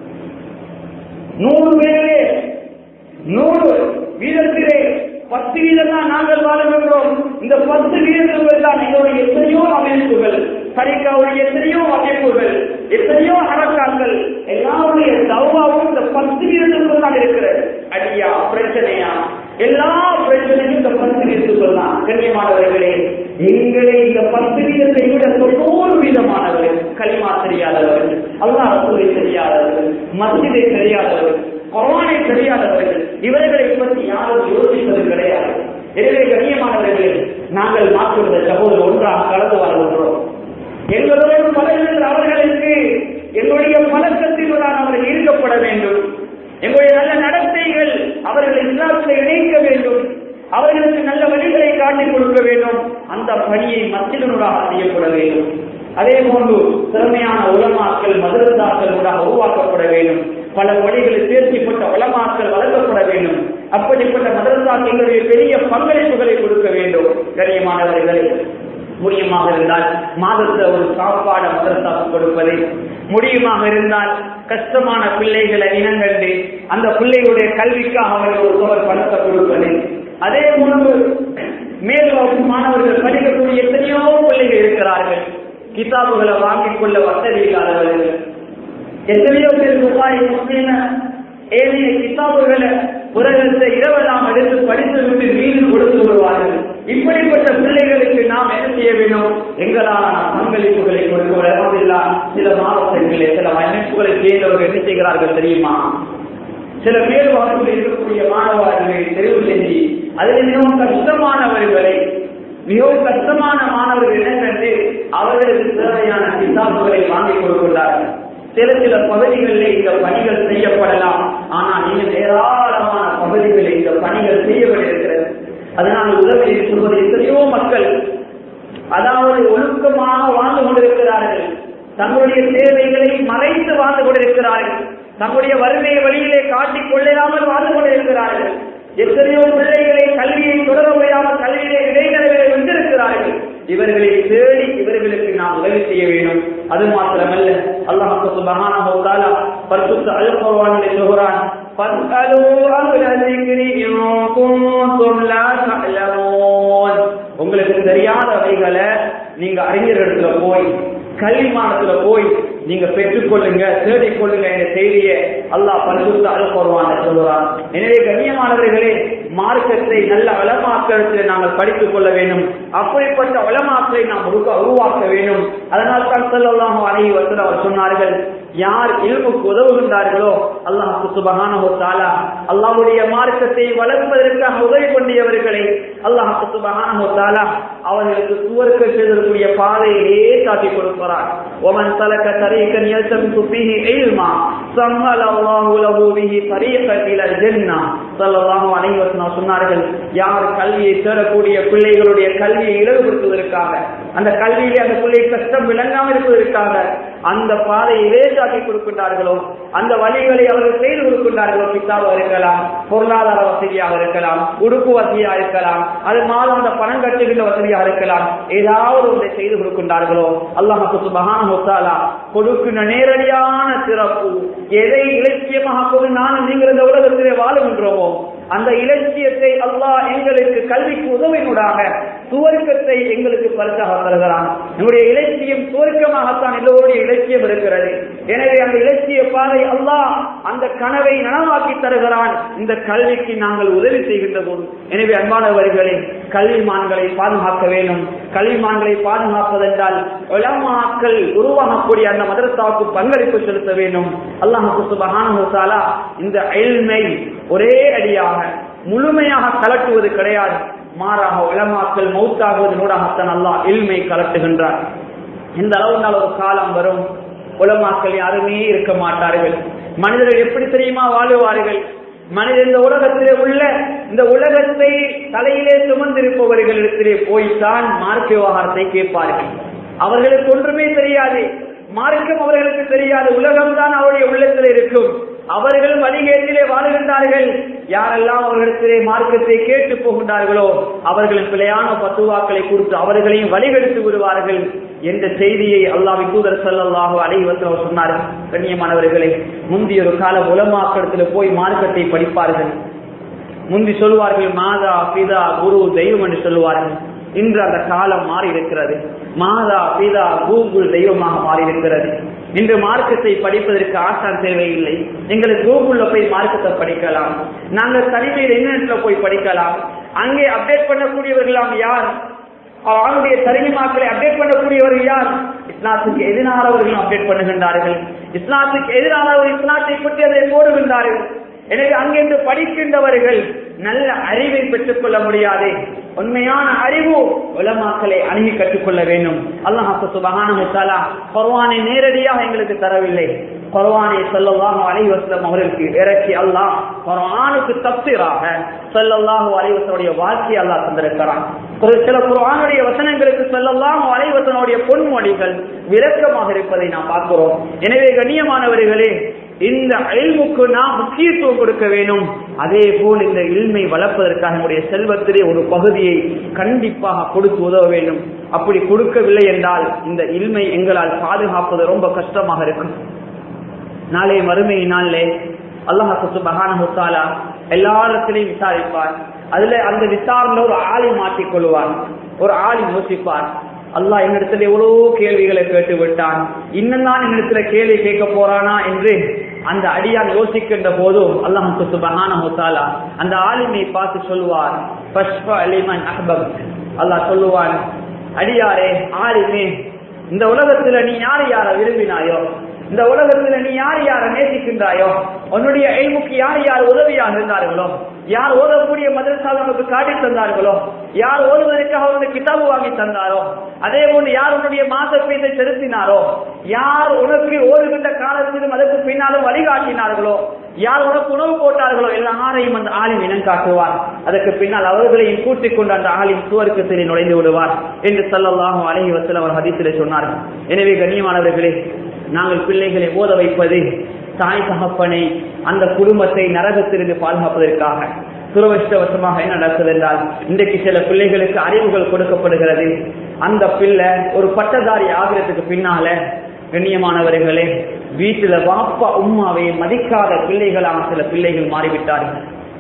நூறு பேரிலே நூறு வீதத்திலே பத்து வீதம் தான் நாங்கள் வாழுகின்றோம் இந்த பத்து வீதங்கள் தான் எங்களுடைய எத்தனையோ அமைப்புகள் சரிக்காவுடைய எத்தனையோ அமைப்புகள் எத்தனையோ அரசாங்கள் எல்லாருடைய தவாவும் இந்த பத்து வீதத்துக்குள் தான் இருக்கிறது அடியா பிரச்சனையா எல்லா பிரச்சனையும் இந்த பத்து வீதத்துக்குள் தான் கண்ணியமானவர்களே எங்களை இந்த பத்து வீதத்தை விட தொண்ணூறு வீதமானவர்கள் களிமா தெரியாதவர்கள் அல்லாஹ் ரசூலை தெரியாதவர்கள் மஸ்ஜிதை தெரியாதவர்கள் குரானை தெரியாதவர்கள் இவர்களை பற்றி யாரும் யோசிப்பது கிடையாது எனவே கண்ணியமானவர்களே நாங்கள் மாற்றுவத சகோதரர் ஒன்றாக கலந்து வாழ்கின்றோம் எங்களோடு பழகுகின்ற அவர்களுக்கு எங்களுடைய பழக்கத்தினுடன் அவர்கள் ஈர்க்கப்பட வேண்டும் எங்களுடைய நல்ல நடத்தைகள் அவர்கள் இஸ்லாத்தில் இணைக்க வேண்டும் அவர்களுக்கு நல்ல வழிகளை காட்டிக் கொடுக்க வேண்டும் அந்த பணியை மத்தியனுடாக செய்யப்பட வேண்டும் அதே போன்று திறமையான உலமாக்கள் மதுரதாக்களுடாக உருவாக்கப்பட வேண்டும் பல வழிகளில் தேர்ச்சிப்பட்ட உலமாக்கள் வளர்க்கப்பட வேண்டும் அப்படிப்பட்ட மதரசாக்களுடைய பெரிய பங்களிப்புகளை கொடுக்க வேண்டும் கண்ணியமானவர்களை முடியுமாக இருந்தால் மாதத்துல ஒரு சாப்பாடு மதரசாக்கு கொடுப்பது முடியுமாக இருந்தால் கஷ்டமான பிள்ளைகளை இனங்கண்டு அந்த பிள்ளைகளுடைய கல்விக்காக அவர்கள் ஒரு தொகை பணத்தை கொடுப்பது அதே போன்று மேல் வகுப்பு மாணவர்கள் படிக்கக்கூடிய எத்தனையோ பிள்ளைகள் இருக்கிறார்கள் கிதாபுகளை வாங்கிக் கொள்ள வசதி இல்லாதவர்கள் எத்தனையோ பேர் துபாய் முஸ்லீம ஏனைய கிதாபுகளை உலகத்தை இரவெல்லாம் எடுத்து படித்து விட்டு மீது கொடுத்து விடுவார்கள் இப்படிப்பட்ட பிள்ளைகளுக்கு நாம் என்ன செய்ய வேண்டும் எங்களால் பங்களிப்புகளை கொடுக்க வரவில்லா சில மாவட்டங்களே சில அமைப்புகளை சேர்ந்தவர்கள் என்ன செய்கிறார்கள் தெரியுமா சில மேல் வகுப்பில் இருக்கக்கூடிய மாணவர்களை தெரிவு செஞ்சு அதில் மிகவும் கஷ்டமானவர்களை மிகவும் கஷ்டமான மாணவர்கள் என்னவென்று அவர்களுக்கு தேவையான கிதாபுகளை வாங்கிக் கொடுக்கிறார்கள் சில சில பகுதிகளில் இந்த பணிகள் செய்யப்படலாம் ஆனால் இன்னும் ஏராளமான பகுதிகளில் இந்த பணிகள் செய்யப்பட்டிருக்கிறது அதனால் உலகில் சொல்வது எத்தனையோ மக்கள் அதாவது ஒழுக்கமாக வாழ்ந்து கொண்டிருக்கிறார்கள் தங்களுடைய தேவைகளை மறைத்து வாழ்ந்து கொண்டிருக்கிறார்கள் தங்களுடைய வறுமை வழியிலே காட்டிக் கொள்ளாமல் வாழ்ந்து கொண்டிருக்கிறார்கள் எத்தனையோ பிள்ளைகளை கல்வியை தொடர முடியாமல் கல்வியிலே இடைநிலைகளை வென்றிருக்கிறார்கள் இவர்களை தேடி இவர்களுக்கு நாம் உதவி செய்ய வேண்டும் அது மாத்திரமல்ல அல்லாஹ் சுபஹானஹு வ தஆலா பரிசுத்த அல் குர்ஆனில் சொல்கிறான் فاسألوا أهل الذكر إن كنتم لا تعلمون உங்களுக்கு தெரியாதவைகளை நீங்க அறிஞர்களிடத்துல போய் கல்விமானத்துல போய் நீங்க பெற்றுக்கொள்ளுங்க தேடிக் கொள்ளுங்க என்ற செய்தியை அல்லாஹ் பரிசுத்த அல் குர்ஆன் சொல்கிறான் எனவே கண்ணியமானவர்களே மார்க்கத்தை நல்ல வளமாக்கத்தில் நாங்கள் படித்துக் கொள்ள வேண்டும் அப்படிப்பட்ட வளமாக்களை நாம் உருவா- உருவாக்க வேண்டும் அதனால் தான் ஸல்லல்லாஹு அலைஹி வஸல்லம் அவர் சொன்னார்கள் யார் இல்முக்கு உதவுகின்றார்களோ அல்லாஹ் சுபஹானஹு தஆலா அல்லாஹ்வுடைய மார்க்கத்தை வளர்ப்பதற்காக உதவி பண்ணியவர்களை அல்லாஹ் சுபஹானஹு தஆலா அவர்களுக்கு சுவர்க்க செல்லக்கூடிய பாதையிலே காட்டி கொடுக்கிறார் ومن سلك طريقا يلتمس فيه علما سهل الله له به طريقا الى الجنه صلى الله عليه وسلم சொன்னார்கள் யார் கல்வியை தேடக்கூடிய பிள்ளைகளுடைய கல்வியை இலகுபடுத்துவதற்காக அந்த கல்வியிலே அந்த பிள்ளை கஷ்டம் விளங்காமல் இருப்பதற்காக அந்த பாதையை லேசாக்கி கொடுக்கின்றார்களோ அந்த வழிகளை அவர்கள் செய்து கொடுக்கின்றார்களோ கித்தாவாக இருக்கலாம் பொருளாதார வசதியாக இருக்கலாம் உடுப்பு வசதியாக இருக்கலாம் அது மாதம் அந்த பணம் கட்டுகின்ற வசதியாக இருக்கலாம் ஏதாவது ஒன்றை செய்து கொடுக்கின்றார்களோ அல்லாஹ் சுபஹானஹு வ தஆலா கொடுக்கின்ற நேரடியான சிறப்பு எதை இலட்சியமாக கொண்டு நான் நீங்கள் இந்த உலகத்திலே வாழுகின்றோமோ அந்த இலட்சியத்தை அல்லாஹ் எங்களுக்கு கல்விக்கு உதவினூடாக சுவர்க்கத்தை எங்களுக்கு பரிசாக தருகிறான் நம்முடைய இலட்சியம் சுவர்க்கமாகத்தான் எல்லோருடைய இலட்சியம் இருக்கிறது எனவே அந்த இலட்சிய பாதை அல்லாஹ் அந்த கனவை நனவாக்கி தருகிறான் இந்த கல்விக்கு நாங்கள் உதவி செய்கின்ற போது எனவே அன்பானவர்களே கல்விமான்களை பாதுகாக்க வேண்டும் கல்விமான்களை பாதுகாப்பதென்றால் உலமாக்கள் உருவாகக்கூடிய அந்த மதரசாவுக்கு பங்களிப்பு செலுத்த வேண்டும் அல்லாஹு சுபஹானஹு தஆலா இந்த இல்மை ஒரே அடியாக முழுமையாக கலட்டுவது கிடையாது மாறாக உலமாக்கள் மௌத்தாகுவதனூடாகத்தான் அல்லாஹ் இல்மை கலட்டுகின்றார் இந்த அளவுனால் ஒரு காலம் வரும் உலமாக்கள் யாருமே இருக்க மாட்டார்கள் மனிதர்கள் எப்படி தெரியுமா வாழுவார்கள் மனிதர் இந்த உலகத்திலே உள்ள இந்த உலகத்தை தலையிலே சுமந்திருப்பவர்களிடத்திலே போய்த்தான் மார்க்க விவகாரத்தை கேட்பார்கள் அவர்களுக்கு ஒன்றுமே தெரியாது மார்க்கம் அவர்களுக்கு தெரியாது உலகம்தான் அவருடைய உள்ளத்தில் இருக்கும் அவர்களும் வழிகேட்டிலே வாழுகின்றார்கள் யாரெல்லாம் அவர்களிடத்திலே மார்க்கத்தை கேட்டு போகின்றார்களோ அவர்களின் பிழையான பத்துவாக்களை குறித்து அவர்களையும் வழிகெடுத்து விடுவார்கள் என்ற செய்தியை அல்லாஹ் தூதர் ஸல்லல்லாஹு அலைஹி வஸல்லம் சொன்னார்கள் கண்ணியமானவர்களே முந்தைய ஒரு கால உலமாக்களத்தில் போய் மார்க்கத்தை படிப்பார்கள் முந்தி சொல்வார்கள் மாதா பிதா குரு தெய்வம் என்று சொல்லுவார்கள் இன்று அந்த காலம் மாறி இருக்கிறது மாதா பிதா கூகுள் தெய்வமாக மாறி இருக்கிறது இன்று மார்க்கத்தை படிப்பதற்கு ஆசான் தேவையில்லை எங்களுக்கு கூகுள்ல போய் மார்க்கத்தை படிக்கலாம் நாங்கள் தனிமையில் இன்டர்நெட்ல போய் படிக்கலாம் அங்கே அப்டேட் பண்ணக்கூடியவர்களாம் யார் அவனுடைய தரிமாக்களை அப்டேட் பண்ணக்கூடியவர்கள் யார் இஸ்லாத்துக்கு எதிரானவர்களும் அப்டேட் பண்ணுகின்றார்கள் இஸ்லாத்துக்கு எதிரானவர் இஸ்லாத்தை பற்றி அதை போடுகின்றார்கள் எனவே அங்கிருந்து படிக்கின்றவர்கள் நல்ல அறிவை பெற்றுக் கொள்ள முடியாது உண்மையான அறிவு உலமாக்களை அணுகி கற்றுக்கொள்ள வேண்டும் அல்லாஹ் சுபஹானஹு தஆலா குர்ஆனை நேரடியாக எங்களுக்கு தரவில்லை குர்ஆனை ஸல்லல்லாஹு அலைஹி வஸல்லம் அவர்களுக்கு இறக்கி அல்லாஹ் குர்ஆனுக்கு தப்சீராக ஸல்லல்லாஹு அலைஹி வஸல்லுடைய வாழ்க்கையை அல்லாஹ் தந்திருக்கிறான் ஒரு சில குர்ஆனுடைய வசனங்களுக்கு ஸல்லல்லாஹு அலைஹி வஸல்லுடைய பொன்மொழிகள் விளக்கமாக இருப்பதை நாம் பார்க்கிறோம் எனவே கண்ணியமானவர்களே இந்த இல்முக்கு நாம் முக்கியத்துவம் கொடுக்க வேண்டும் அதே போல் இந்த இல்மை வளர்ப்பதற்காக நம்முடைய செல்வத்திலே ஒரு பகுதியை கண்டிப்பாக கொடுத்து உதவ வேண்டும் அப்படி கொடுக்கவில்லை என்றால் இந்த இல்மை எங்களால் பாதுகாப்பது ரொம்ப கஷ்டமாக இருக்கும் நாளை மறுமை நாளிலே அல்லாஹு சுபஹானஹு தஆலா எல்லாரிடத்திலையும் விசாரிப்பார் அதுல அந்த விசாரணை ஒரு ஆளை மாற்றிக் கொள்வார் ஒரு ஆளை யோசிப்பார் அல்லாஹ் என்னிடத்துல எவ்வளவு கேள்விகளை கேட்டு விட்டான் இன்னும் தான் என்னிடத்துல கேள்வி கேட்க போறானா என்று அந்த அடியான் யோசிக்கின்ற போதும் அல்லாஹ் சுபஹானஹு தஆலா அந்த ஆலிமை பார்த்து சொல்லுவார் பஷ்ப அலிமன் அஹ்பப் அல்லாஹ் சொல்லுவான் அடியாரே ஆலிமே இந்த உலகத்துல நீ யார் யார விரும்பினாயோ இந்த உலகத்துல நீ யார் யார நேசிக்கின்றாயோ உன்னுடைய எய்முக்கு யார் யார் உதவியாக இருந்தார்களோ யார் ஓதக்கூடிய மதரசால் உனக்கு காட்டி தந்தார்களோ யார் ஓதுவதற்காக உனக்கு கிதாபு வாங்கி தந்தாரோ அதே போன்று யார் உன்னுடைய மாத பீசை செலுத்தினாரோ யார் உனக்கு ஓதுகின்ற காலத்திலும் அதற்கு பின்னாலும் வழிகாட்டினார்களோ யார் உனக்கு உணவு போட்டார்களோ எல்லாரையும் அந்த ஆலிம் இனம் காட்டுவார் அதற்கு பின்னால் அவர்களையும் கூட்டிக் கொண்டு அந்த ஆலிம் சுவர்க்கத்திலே நுழைந்து விடுவார் என்று சொல்லலாகும் அழகி வசல் அவர் ஹதீசிலே சொன்னார்கள் எனவே கண்ணியமானவர்களே நாங்கள் பிள்ளைகளை ஓத வைப்பது தாய் தகப்பனை அந்த குடும்பத்தை நரகத்திலிருந்து பாதுகாப்பதற்காக துரவஷ்டவசமாக என்ன நடக்குது என்றால் இன்றைக்கு சில பிள்ளைகளுக்கு அறிவுகள் கொடுக்கப்படுகிறது அந்த பிள்ளை ஒரு பட்டதாரி ஆகிறதுக்கு பின்னால கண்ணியமானவர்களே வீட்டுல வாப்பா உம்மாவை மதிக்காத பிள்ளைகளான சில பிள்ளைகள் மாறிவிட்டார்கள்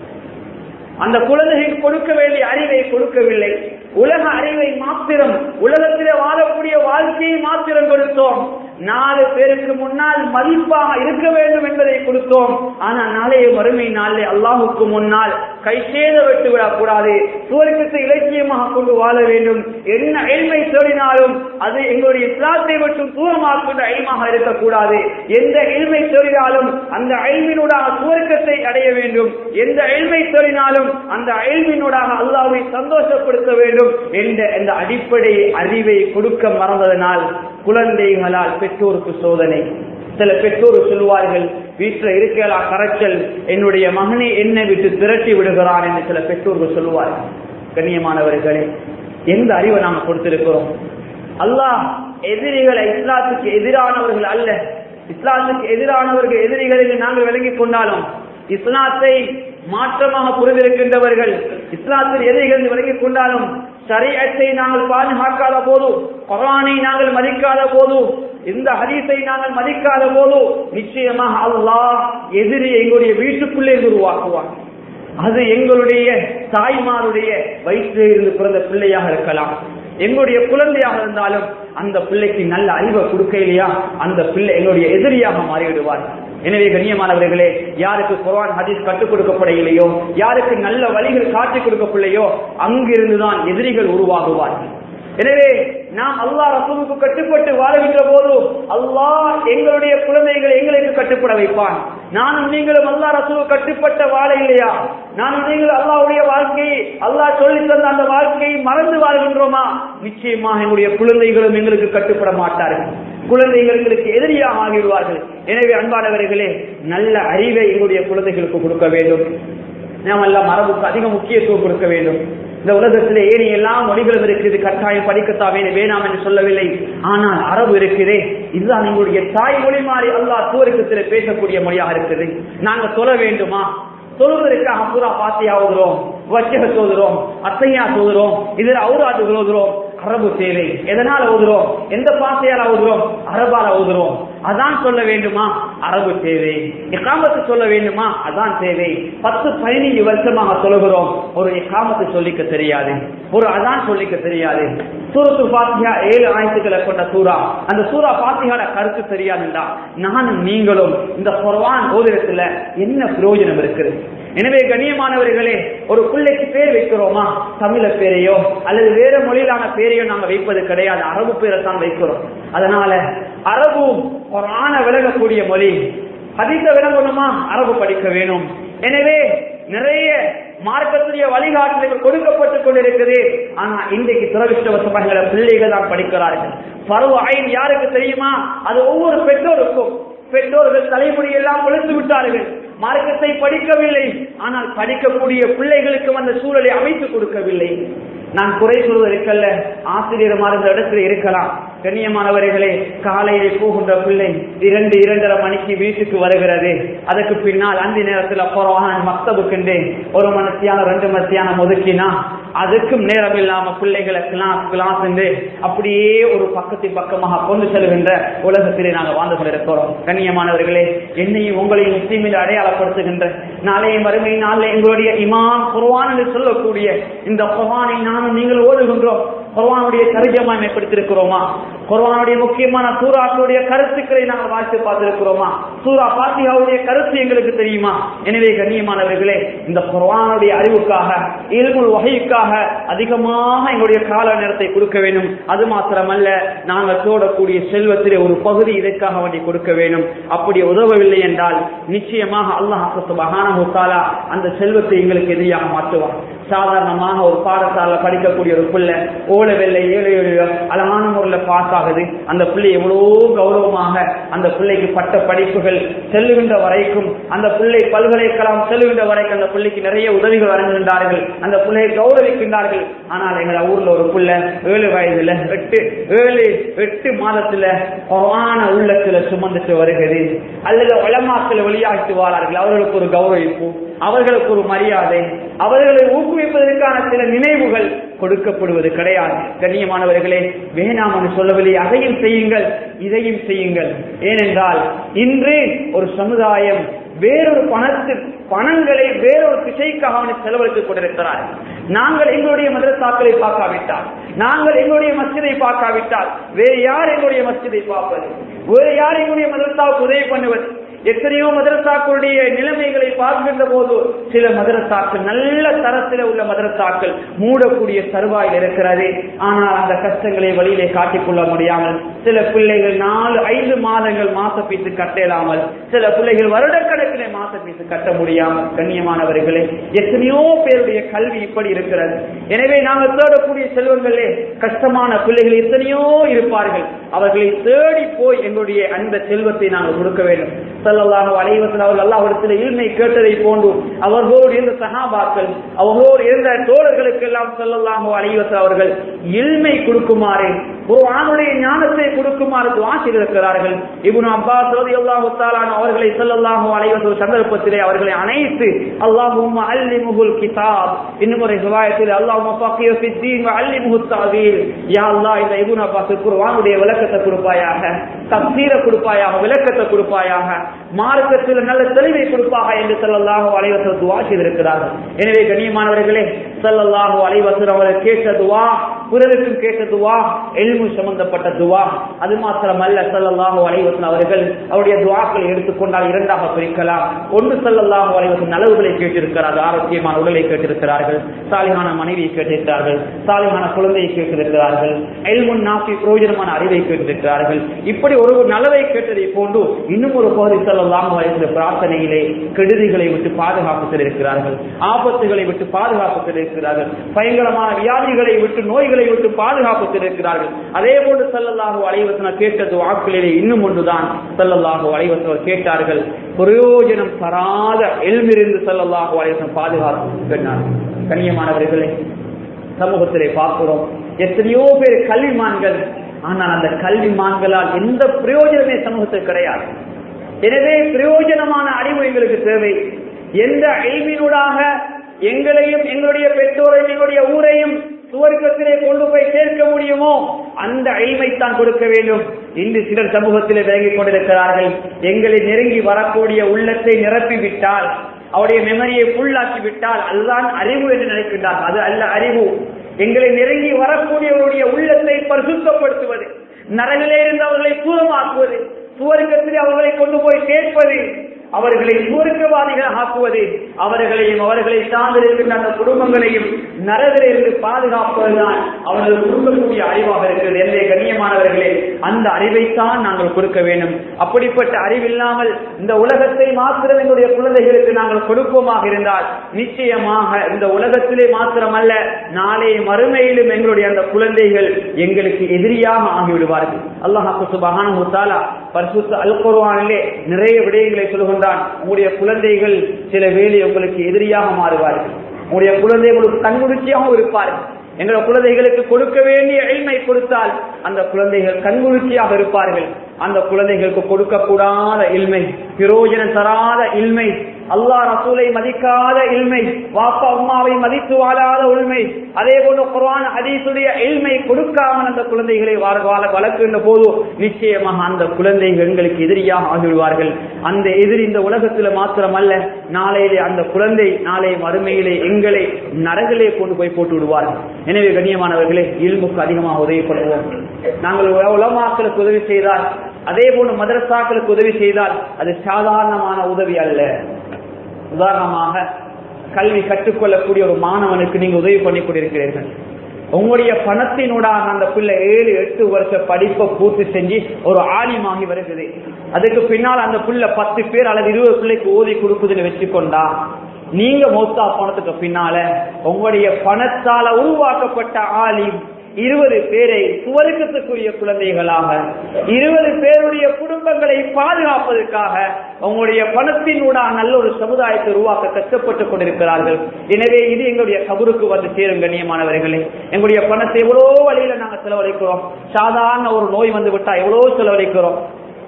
அந்த குழந்தைகளுக்கு கொடுக்க வேண்டிய அறிவை கொடுக்கவில்லை உலக அறிவை மாத்திரம் உலகத்திலே வாழக்கூடிய வாழ்க்கையை மாத்திரம் கொடுத்தோம் நாலு பேருக்கு முன்னால் மதிப்பாக இருக்க வேண்டும் என்பதை கொடுத்தோம் ஆனா நாளைய மறுமை நாளே அல்லாஹுக்கு முன்னால் கை சேத விட்டு விடக்கூடாது சுவர்க்கத்தை இலட்சியமாக கொண்டு வாழ வேண்டும் என்ன எளிமை தேடினாலும் அது எங்களுடைய இஸ்லாத்தை மட்டும் தூரமாக்குகின்ற அயமாக இருக்கக்கூடாது எந்த எளிமை தேடினாலும் அந்த அயல்வினூடாக சுவர்க்கத்தை அடைய வேண்டும் எந்த எளிமை தேடினாலும் அந்த அயல்வினூடாக அல்லாவை சந்தோஷப்படுத்த வேண்டும் என்ற இந்த அடிப்படை அறிவை கொடுக்க மறந்ததனால் குழந்தைகளால் பெற்றோருக்கு சோதனை சில பெற்றோர் சொல்வார்கள் வீட்டில் இருக்கலா கரைச்சல் என்னுடைய மகனை என்னை விட்டு திரட்டி விடுகிறான் என்று சில பெற்றோர்கள் சொல்லுவார்கள் கண்ணியமானவர்களே எந்த அறிவை நாம கொடுத்திருக்கிறோம் அல்லாஹ் எதிரிகளை இஸ்லாத்துக்கு எதிரானவர்கள் அல்ல இஸ்லாத்துக்கு எதிரானவர்கள் எதிரிகள் என்று நாங்கள் விளங்கிக் கொண்டாலும் இஸ்லாத்தை மாற்றமாக புரிந்திருக்கின்றவர்கள் இஸ்லாத்தில் எதிரிகள் விலகிக் கொண்டாலும் சரியத்தை நாங்கள் பாதுகாக்காத போது குரானை நாங்கள் மதிக்காத போது இந்த ஹதீஸை நாங்கள் மதிக்காத போது நிச்சயமாக அல்லாஹ் எதிரி எங்களுடைய வீட்டுக்குள்ளே உருவாக்குவார் அது எங்களுடைய தாய்மாருடைய வயிற்றில் இருந்து பிறந்த பிள்ளையாக இருக்கலாம் எங்களுடைய குழந்தையாக இருந்தாலும் அந்த பிள்ளைக்கு நல்ல அறிவை கொடுக்க இல்லையா அந்த பிள்ளை எங்களுடைய எதிரியாக மாறிவிடுவார் எனவே கண்ணியமானவர்களே யாருக்கு குர்ஆன் ஹதீஸ் கற்றுக் கொடுக்கப்படவில்லையோ யாருக்கு நல்ல வழிகள் காட்டிக் கொடுக்கப்படலையோ அங்கிருந்துதான் எதிரிகள் உருவாகுவார்கள் எனவே நாம் அல்லாஹ் ரசூலுக்கு கட்டுப்பட்டு வாழுகின்ற போது அல்லாஹ் எங்களுடைய குழந்தைகளை எங்களுக்கு கட்டுப்பட வைப்பான் நானும் நீங்களும் அல்லாஹ் ரசூலுக்கு கட்டுப்பட்ட வாழ இல்லையா நானும் நீங்கள் அல்லாஹ்வுடைய வாழ்க்கையை அல்லாஹ் சொல்லி தந்த அந்த வாழ்க்கையை மறந்து வாழ்கின்றோமா நிச்சயமாக எங்களுடைய குழந்தைகளும் எங்களுக்கு கட்டுப்பட மாட்டார்கள் குழந்தைகள் எங்களுக்கு எதிரியாக ஆகிவிடுவார்கள் எனவே அன்பானவர்களே நல்ல அறிவை எங்களுடைய குழந்தைகளுக்கு கொடுக்க வேண்டும் நாம் எல்லாம் மரபுக்கு அதிக முக்கியத்துவம் கொடுக்க வேண்டும் இந்த உலகத்திலே ஏனி எல்லா மொழிகளும் இருக்குது கட்டாயம் படிக்கத்தாவே வேணாம் என்று சொல்லவில்லை ஆனால் அரபு இருக்குதே இதுதான் எங்களுடைய தாய் மொழி மாறி அல்லாஹ் தூரக்கத்திலே பேசக்கூடிய மொழியாக இருக்குது நாங்க சொல்ல வேண்டுமா சொல்வதற்காக பூரா பாத்தியா ஓதுறோம் வச்சக சோதுறோம் அத்தையா சோதுறோம் இதில் அவுராது ஓதுறோம் அரபு தேவை எதனால ஓதுறோம் எந்த பாசையால ஓதுறோம் அரபால ஓதுறோம் அதான் சொல்ல வேண்டுமா அரபு தேவை இக்காமத்து சொல்ல வேண்டுமா அதான் தேவை பத்து பதினைஞ்சு வருஷமாக சொல்லுகிறோம் ஒரு இக்காமத்து சொல்லிக்க தெரியாது ஒரு அதான் சொல்லிக்க தெரியாது சூரத்து பாத்தியா ஏழு ஆயத்துக்களை கொண்ட சூறா அந்த சூறா பாத்தியால கருத்து தெரியாதுண்டா நானும் நீங்களும் இந்த குர்ஆன் ஓதுறதுல என்ன பிரயோஜனம் இருக்குது எனவே கண்ணியமானவர்களே ஒரு பிள்ளைக்கு பேர் வைக்கிறோமா தமிழ பேரையோ அல்லது வேற மொழியிலான பேரையோ நாங்க வைப்பது கிடையாது அரபு பேரை தான் வைக்கிறோம் அதனால அரபு ஒரு ஆண விலகக்கூடிய மொழி அதிக விளங்கணுமா அரபு படிக்க வேணும் எனவே நிறைய மார்க்கத்துடைய வழிகாட்டுதல்கள் கொடுக்கப்பட்டுக் கொண்டிருக்குது ஆனா இன்றைக்கு துரவிஷ்டவசமாக பிள்ளைகள் தான் படிக்கிறார்கள் பருவ ஐன் யாருக்கு தெரியுமா அது ஒவ்வொரு பெற்றோருக்கும் பெற்றோர்கள் தலைமுடியெல்லாம் ஒழித்து விட்டார்கள் மார்க்கத்தை படிக்கவில்லை ஆனால் படிக்கக்கூடிய பிள்ளைகளுக்கு அந்த சூழலை அமைத்து கொடுக்கவில்லை நான் குறை சொல்வதற்கல்ல ஆசிரியர் மாறுந்த இடத்துல இருக்கலாம் கண்ணியமானவர்களே காலையிலே போகின்ற பிள்ளை இரண்டு இரண்டரை மணிக்கு வீட்டுக்கு வருகிறது அதுக்கு பின்னால் அந்த நேரத்தில் குறவான மக்தபுக்குண்டே ஒரு மணித்தியான ரெண்டு மணித்தியானம் ஒதுக்கினா அதுக்கும் நேரம் இல்லாம பிள்ளைகளை கிளாஸ் கிளாஸ் என்று அப்படியே ஒரு பக்கத்தின் பக்கமாக கொண்டு செல்கின்ற உலகத்திலே நாங்கள் வாழ்ந்து கொண்டிருக்கிறோம் கண்ணியமானவர்களே என்னையும் உங்களையும் முஸ்லீமில் அடையாளப்படுத்துகின்ற நாளைய மறுமை நாளில் எங்களுடைய இமாம் குர்வான் என்று சொல்லக்கூடிய இந்த குர்வானை நானும் நீங்கள் ஓதுகின்றோம் குர்வானுடைய தர்ஜமா மேம்படுத்திருக்கிறோமா குர்வானுடைய முக்கியமான சூறாக்களுடைய கருத்துக்களை நாங்கள் வாசித்து பார்த்திருக்கிறோமா சூரா பாத்தியாவுடைய கருத்து எங்களுக்கு தெரியுமா எனவே கண்ணியமானவர்களே இந்த குர்வானுடைய அறிவுக்காக இல்முல் வகைக்காக அதிகமாக எங்களுடைய கால நேரத்தை கொடுக்க வேண்டும் அது மாத்திரமல்ல நாங்கள் தோடக்கூடிய செல்வத்திலே ஒரு பகுதி இதற்காக வேண்டி கொடுக்க வேண்டும் அப்படி உதவவில்லை என்றால் நிச்சயமாக அல்லாஹாலா அந்த செல்வத்தை எங்களுக்கு எதிரியாக மாற்றுவார் சாதாரணமாக ஒரு பாடசாலை படிக்கக்கூடிய ஒரு பிள்ளை ஓல வெள்ளை ஏழை அழகான முறையில் பாஸ் ஆகுது அந்த பிள்ளை எவ்வளவோ கௌரவமாக அந்த பிள்ளைக்கு பட்ட படிப்புகள் செல்லுகின்ற வரைக்கும் அந்த பிள்ளை பல்கலைக்கழகம் செல்லுகின்ற வரைக்கும் அந்த பிள்ளைக்கு நிறைய உதவிகள் வழங்குகின்றார்கள் அந்த பிள்ளையை கௌரவிக்கின்றார்கள் ஆனால் எங்க ஊர்ல ஒரு பிள்ளை ஏழு வயதுல எட்டு ஏழு எட்டு மாதத்துல குரான உள்ளத்துல சுமந்துட்டு வருகிறது அல்லது உலமாக்கள் வெளியாகிட்டு வாரார்கள் அவர்களுக்கு ஒரு கௌரவிப்பு அவர்களுக்கு ஒரு மரியாதை அவர்களை ஊக்குவிப்பதற்கான சில நினைவுகள் கொடுக்கப்படுவது கிடையாது கண்ணியமானவர்களே வேணாம் என்று சொல்லவில்லை அதையும் செய்யுங்கள் இதையும் செய்யுங்கள் ஏனென்றால் இன்று ஒரு சமுதாயம் வேறொரு பணத்து பணங்களை வேறொரு திசைக்காக அவனை செலவழித்துக் கொண்டிருக்கிறார் நாங்கள் எங்களுடைய மதரசாக்களை பார்க்காவிட்டால் நாங்கள் எங்களுடைய மஸ்ஜிதை பார்க்காவிட்டால் வேறு யார் எங்களுடைய மஸ்ஜிதை பார்ப்பது வேறு யார் எங்களுடைய மதரசாவுக்கு உதவி பண்ணுவது எத்தனையோ மதரசாக்களுடைய நிலைமைகளை பார்க்கின்ற போது சில மதரசாக்கள் நல்ல தரத்தில் உள்ள மதரசாக்கள் மூடக்கூடிய தருவாயில் இருக்கிறது ஆனால் அந்த கஷ்டங்களை வழியிலே காட்டிக்கொள்ள முடியாமல் சில பிள்ளைகள் நாலு ஐந்து மாதங்கள் மாச பீசு கட்ட இயலாமல் சில பிள்ளைகள் வருடக்கணக்கிலே மாச பீசு கட்ட முடியாமல் கண்ணியமானவர்களே எத்தனையோ பேருடைய கல்வி இப்படி இருக்கிறது எனவே நாங்கள் தேடக்கூடிய செல்வங்களே கஷ்டமான பிள்ளைகள் எத்தனையோ இருப்பார்கள் அவர்களை தேடி போய் எங்களுடைய அந்த செல்வத்தை நாங்கள் கொடுக்க வேண்டும் சல்லல்லாஹு அலைவசன் அவர்கள் அல்லாஹிடத்தில் இல்மை கேட்டதை போன்று அவர்களோடு இருந்த சகாபாக்கள் அவர்களோடு இருந்த தோழர்களுக்கு எல்லாம் சல்லல்லாஹு அலைவசன் அவர்கள் இல்மை கொடுக்குமாறு ஒரு ஆணுடைய ஞானத்தை கொடுக்குமாறு துவா செய்திருக்கிறார்கள் இப்னு அப்பாஸ் ரலியல்லாஹு தஆலா அவர்களை ஸல்லல்லாஹு அலைஹி வஸல்லம் சந்தர்ப்பத்திலே அவர்களை அனைத்து அல்லாஹும்ம அல்லிமுஹுல் கிதாப் இன்னும் ஒரு ரிவாயத்தில் அல்லாஹும்ம ஃபக்கீஹ் ஃபித் தீன் வ அல்லிமுஹு தஅவீல் யா அல்லாஹ் இந்த இப்னு அப்பாஸ் குர்ஆனுடைய விளக்கத்தை கொடுப்பாயாக தஃசீரை கொடுப்பாயாக விளக்கத்தை கொடுப்பாயாக மார்க்கத்தில் நல்ல தெளிவை கொடுப்பாக என்று ஸல்லல்லாஹு அலைஹி வஸல்லம் துஆ செய்திருக்கிறார்கள் எனவே கண்ணியமானவர்களே ஸல்லல்லாஹு அலைஹி வஸல்லம் அவர்கள் கேட்ட துஆ பிறருக்கும் கேட்ட துவா எல்மு சம்பந்தப்பட்ட துவா அது மாத்திரமல்ல சல்லல்லாஹு அலைவசன் அவர்கள் அவருடைய துவாக்களை எடுத்துக்கொண்டால் இரண்டாக பிரிக்கலாம் ஒன்று சல்லல்லாஹு அலைவசன் நலவுகளை கேட்டிருக்கிறார்கள் ஆரோக்கியமான உடலை கேட்டிருக்கிறார்கள் சாலிகான மனைவியை கேட்டிருக்கிறார்கள் சாலிகான குழந்தையை கேட்டிருக்கிறார்கள் எல்முன் நாசி பிரயோஜனமான அறிவை கேட்டிருக்கிறார்கள் இப்படி ஒரு நலவை கேட்டதை போன்று இன்னும் ஒரு பகுதி சல்லல்லாஹு அலைவசன் பிரார்த்தனையிலே கெடுதிகளை விட்டு பாதுகாப்பு இருக்கிறார்கள் ஆபத்துகளை விட்டு பாதுகாப்பு இருக்கிறார்கள் பயங்கரமான வியாதிகளை விட்டு நோய்களை நோய்களை விட்டு பாதுகாப்பு இருக்கிறார்கள் அதே போன்று சல்லல்லாஹு அலைவசன கேட்டது வாக்குகளிலே இன்னும் ஒன்றுதான் சல்லல்லாஹு அலைவசனர் கேட்டார்கள் பிரயோஜனம் தராத எல்மிருந்து சல்லல்லாஹு அலைவசனம் பாதுகாப்பு கேட்டார்கள் கண்ணியமானவர்களே சமூகத்திலே பார்க்கிறோம் எத்தனையோ பேர் கல்விமான்கள் ஆனால் அந்த கல்விமான்களால் எந்த பிரயோஜனமே சமூகத்தில் கிடையாது எனவே பிரயோஜனமான அறிவு எங்களுக்கு தேவை எந்த எல்மினூடாக எங்களையும் எங்களுடைய பெற்றோரையும் எங்களுடைய ஊரையும் சுவர்க்கத்திலே கொண்டு போய் சேர்க்க முடியுமோ அந்த அழிமைத்தான் கொடுக்க வேண்டும் இன்று சிலர் சமூகத்திலே விளங்கிக் கொண்டிருக்கிறார்கள் எங்களை நெருங்கி வரக்கூடிய உள்ளத்தை நிரப்பி விட்டால் அவருடைய மெமரியை புல்லாக்கி விட்டால் அதுதான் அறிவு என்று நினைக்கின்றார் அது அல்ல அறிவு எங்களை நெருங்கி வரக்கூடியவருடைய உள்ளத்தை பரிசுத்தப்படுத்துவது நரகிலே இருந்து அவர்களை தூரமாக்குவது சுவர்க்கத்திலே அவர்களை கொண்டு போய் கேட்பது அவர்களை சுவர்க்கவாதிகள் ஆக்குவது அவர்களையும் அவர்களை சார்ந்திருக்கின்ற அந்த குடும்பங்களையும் நரகிலிருந்து பாதுகாப்பதுதான் அவர்களுக்கு கொடுக்கக்கூடிய அறிவாக இருக்கிறது எனவே கண்ணியமானவர்களே அந்த அறிவைத்தான் நாங்கள் கொடுக்க வேண்டும் அப்படிப்பட்ட அறிவில்லாமல் இந்த உலகத்தை மாத்திரம் எங்களுடைய குழந்தைகளுக்கு நாங்கள் கொடுப்போமாக இருந்தால் நிச்சயமாக இந்த உலகத்திலே மாத்திரமல்ல நாளை மறுமையிலும் எங்களுடைய அந்த குழந்தைகள் எங்களுக்கு எதிரியாக ஆகிவிடுவார்கள் அல்லாஹாக்கு சுபகான முத்தாலா பரிசுத்த அல் குர்ஆனிலே நிறைய விடயங்களை சொல்கின்றான் உங்களுடைய குழந்தைகள் சில வேலை உங்களுக்கு எதிரியாக மாறுவார்கள் உங்களுடைய குழந்தை உங்களுக்கு கண்குடிச்சியாகவும் இருப்பார்கள் எங்களோட குழந்தைகளுக்கு கொடுக்க வேண்டிய எளிமை கொடுத்தால் அந்த குழந்தைகள் கண்குளிர்ச்சியாக இருப்பார்கள் அந்த குழந்தைகளுக்கு கொடுக்கக்கூடாத இல்மை பிரயோஜனம் தராத இல்மை அல்லாஹ் ரசூலை மதிக்காத இல்மை வாப்பா அம்மாவை மதித்து வாழாத உண்மை அதே போல குர்ஆன் ஹதீஸுடைய இல்மை கொடுக்காமல் அந்த குழந்தைகளை வாழ வாழ வளர்க்கின்ற போது நிச்சயமாக அந்த குழந்தைகள் எங்களுக்கு எதிரியாக ஆகிவிடுவார்கள் அந்த எதிரி இந்த உலகத்தில் மாத்திரமல்ல நாளையிலே அந்த குழந்தை நாளை மறுமையிலே எங்களை நரகிலே கொண்டு போய் போட்டு விடுவார்கள் எனவே கண்ணியமானவர்களே இல்முக்கு அதிகமாக உதவி பண்ணுவோம் நாங்கள் உலமாக்களுக்கு உதவி செய்தால் அதே போல மதரசாக்களுக்கு உதவி செய்தால் அது சாதாரணமான உதவி அல்ல உதாரணமாக கல்வி கற்றுக்கொள்ளக்கூடிய ஒரு மாணவனுக்கு நீங்க உதவி பண்ணி கொண்டிருக்கிறீர்கள் உங்களுடைய பணத்தினூடாக அந்த பிள்ளை ஏழு எட்டு வருஷ படிப்பை பூர்த்தி செஞ்சு ஒரு ஆலிமாகி வருகிறது அதுக்கு பின்னால் அந்த பிள்ளை பத்து பேர் அல்லது இருபது பிள்ளைக்கு ஓதி கொடுக்குதுன்னு வச்சுக்கொண்டா நீங்க மௌத்தா பணத்துக்கு பின்னால உங்களுடைய பணத்தால உருவாக்கப்பட்ட ஆலிம் இருபது பேரை சுவருக்கத்துக்குரிய குழந்தைகளாக இருபது பேருடைய குடும்பங்களை பாதுகாப்பதற்காக உங்களுடைய பணத்தினூடாக நல்ல ஒரு சமுதாயத்தை உருவாக்க கஷ்டப்பட்டுக் கொண்டிருக்கிறார்கள் எனவே இது எங்களுடைய கபருக்கு வந்து சேரும் கண்ணியமானவர்களே எங்களுடைய பணத்தை எவ்வளோ வழியில நாங்கள் செலவழிக்கிறோம் சாதாரண ஒரு நோய் வந்து விட்டா எவ்வளோ செலவழிக்கிறோம்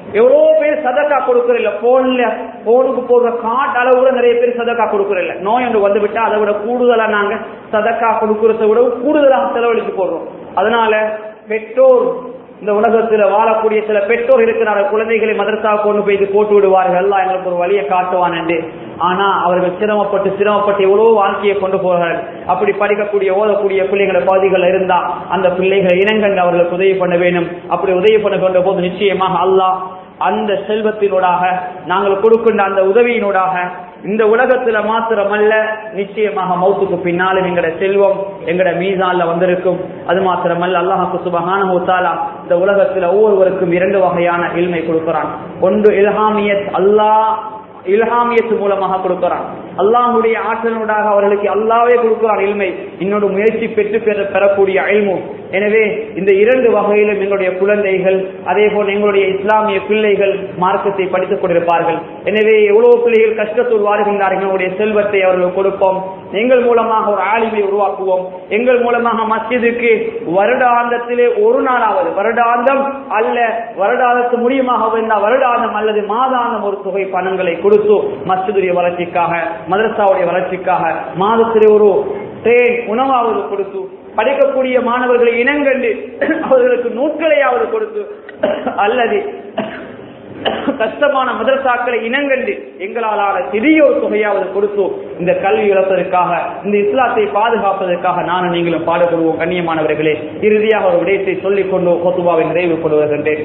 எவ்வளோ பேர் சதக்கா கொடுக்கறதில்ல போன்ல போனுக்கு போடுற காட்டு அளவு கூட நிறைய பேர் சதக்கா கொடுக்கறதில்ல நோய் ஒன்று வந்து விட்டா அதை விட கூடுதலா நாங்க சதக்கா கொடுக்கறத விட கூடுதலாக செலவழித்து போடுறோம் அதனால பெற்றோர் இந்த உலகத்துல வாழக்கூடிய சில பெற்றோர் இருக்கிறார்கள் குழந்தைகளை மதரசா கொண்டு போய் இது போட்டு விடுவார்கள் எல்லாம் எங்களுக்கு ஒரு வழியை காட்டுவான் என்று ஆனா அவர்கள் சிரமப்பட்டு சிரமப்பட்டு எவ்வளவு வாழ்க்கையை கொண்டு போகிறார்கள் அப்படி படிக்கக்கூடிய ஓதக்கூடிய பிள்ளைகளை பகுதிகள் இருந்தா அந்த பிள்ளைகளை இனங்கண்டு அவர்களுக்கு உதவி பண்ண வேண்டும் அப்படி உதவி பண்ண கொண்ட போது நிச்சயமாக அல்லாஹ் அந்த செல்வத்தினூடாக நாங்கள் கொடுக்கின்ற அந்த உதவியினூடாக இந்த உலகத்துல மாத்திரமல்ல நிச்சயமாக மௌத்துக்கு பின்னாலும் எங்கட செல்வம் எங்கட மீசான்ல வந்திருக்கும் அது மாத்திரமல்ல அல்லாஹாக்கு சுபஹான ஹூத்தாலா இந்த உலகத்துல ஒவ்வொருவருக்கும் இரண்டு வகையான இல்மை கொடுக்கிறான் ஒன்று இல்ஹாமியத் அல்லாஹ் இல்ஹாமியத்து மூலமாக கொடுக்கிறான் அல்லாஹுடைய ஆற்றலூடாக அவர்களுக்கு அல்லாவே கொடுக்கிறான் இல்மை இன்னொரு முயற்சி பெற்று பெற பெறக்கூடிய அயல்மும் எனவே இந்த இரண்டு வகையிலும் எங்களுடைய குழந்தைகள் அதே போல் எங்களுடைய இஸ்லாமிய பிள்ளைகள் மார்க்கத்தை படித்துக் கொண்டிருப்பார்கள் எனவே எவ்வளவு பிள்ளைகள் கஷ்டத்தில் வாழ்கின்றார்கள் எங்களுடைய செல்வத்தை அவர்கள் கொடுப்போம் எங்கள் மூலமாக ஒரு ஆளுமை உருவாக்குவோம் எங்கள் மூலமாக மஸ்ஜிதுக்கு வருடாந்தத்திலே ஒரு நாளாவது வருடாந்தம் அல்ல வருடாந்தத்து முடியுமாக வேண்டாம் வருடாந்தம் அல்லது மாதாந்தம் ஒரு தொகை பணங்களை கொடுத்து மஸ்ஜிதுடைய வளர்ச்சிக்காக மதரசாவுடைய வளர்ச்சிக்காக மாதத்திலே ஒரு ட்ரெயின் உணவாவது கொடுத்து படிக்கக்கூடிய மாணவர்களை இனங்கண்டு அவர்களுக்கு நூட்களையாவது கொடுத்து அல்லது கஷ்டமான மதரசாக்களை இனங்கண்டு எங்களாலான சிறிய ஒரு தொகையாவது கொடுத்து இந்த கல்வி இழப்பதற்காக இந்த இஸ்லாத்தை பாதுகாப்பதற்காக நானும் நீங்களும் பாடுபடுவோம் கண்ணியமானவர்களே இறுதியாக ஒரு விடயத்தை சொல்லிக் கொண்டு கொத்துபாவை நிறைவு கொண்டு வருகின்றேன்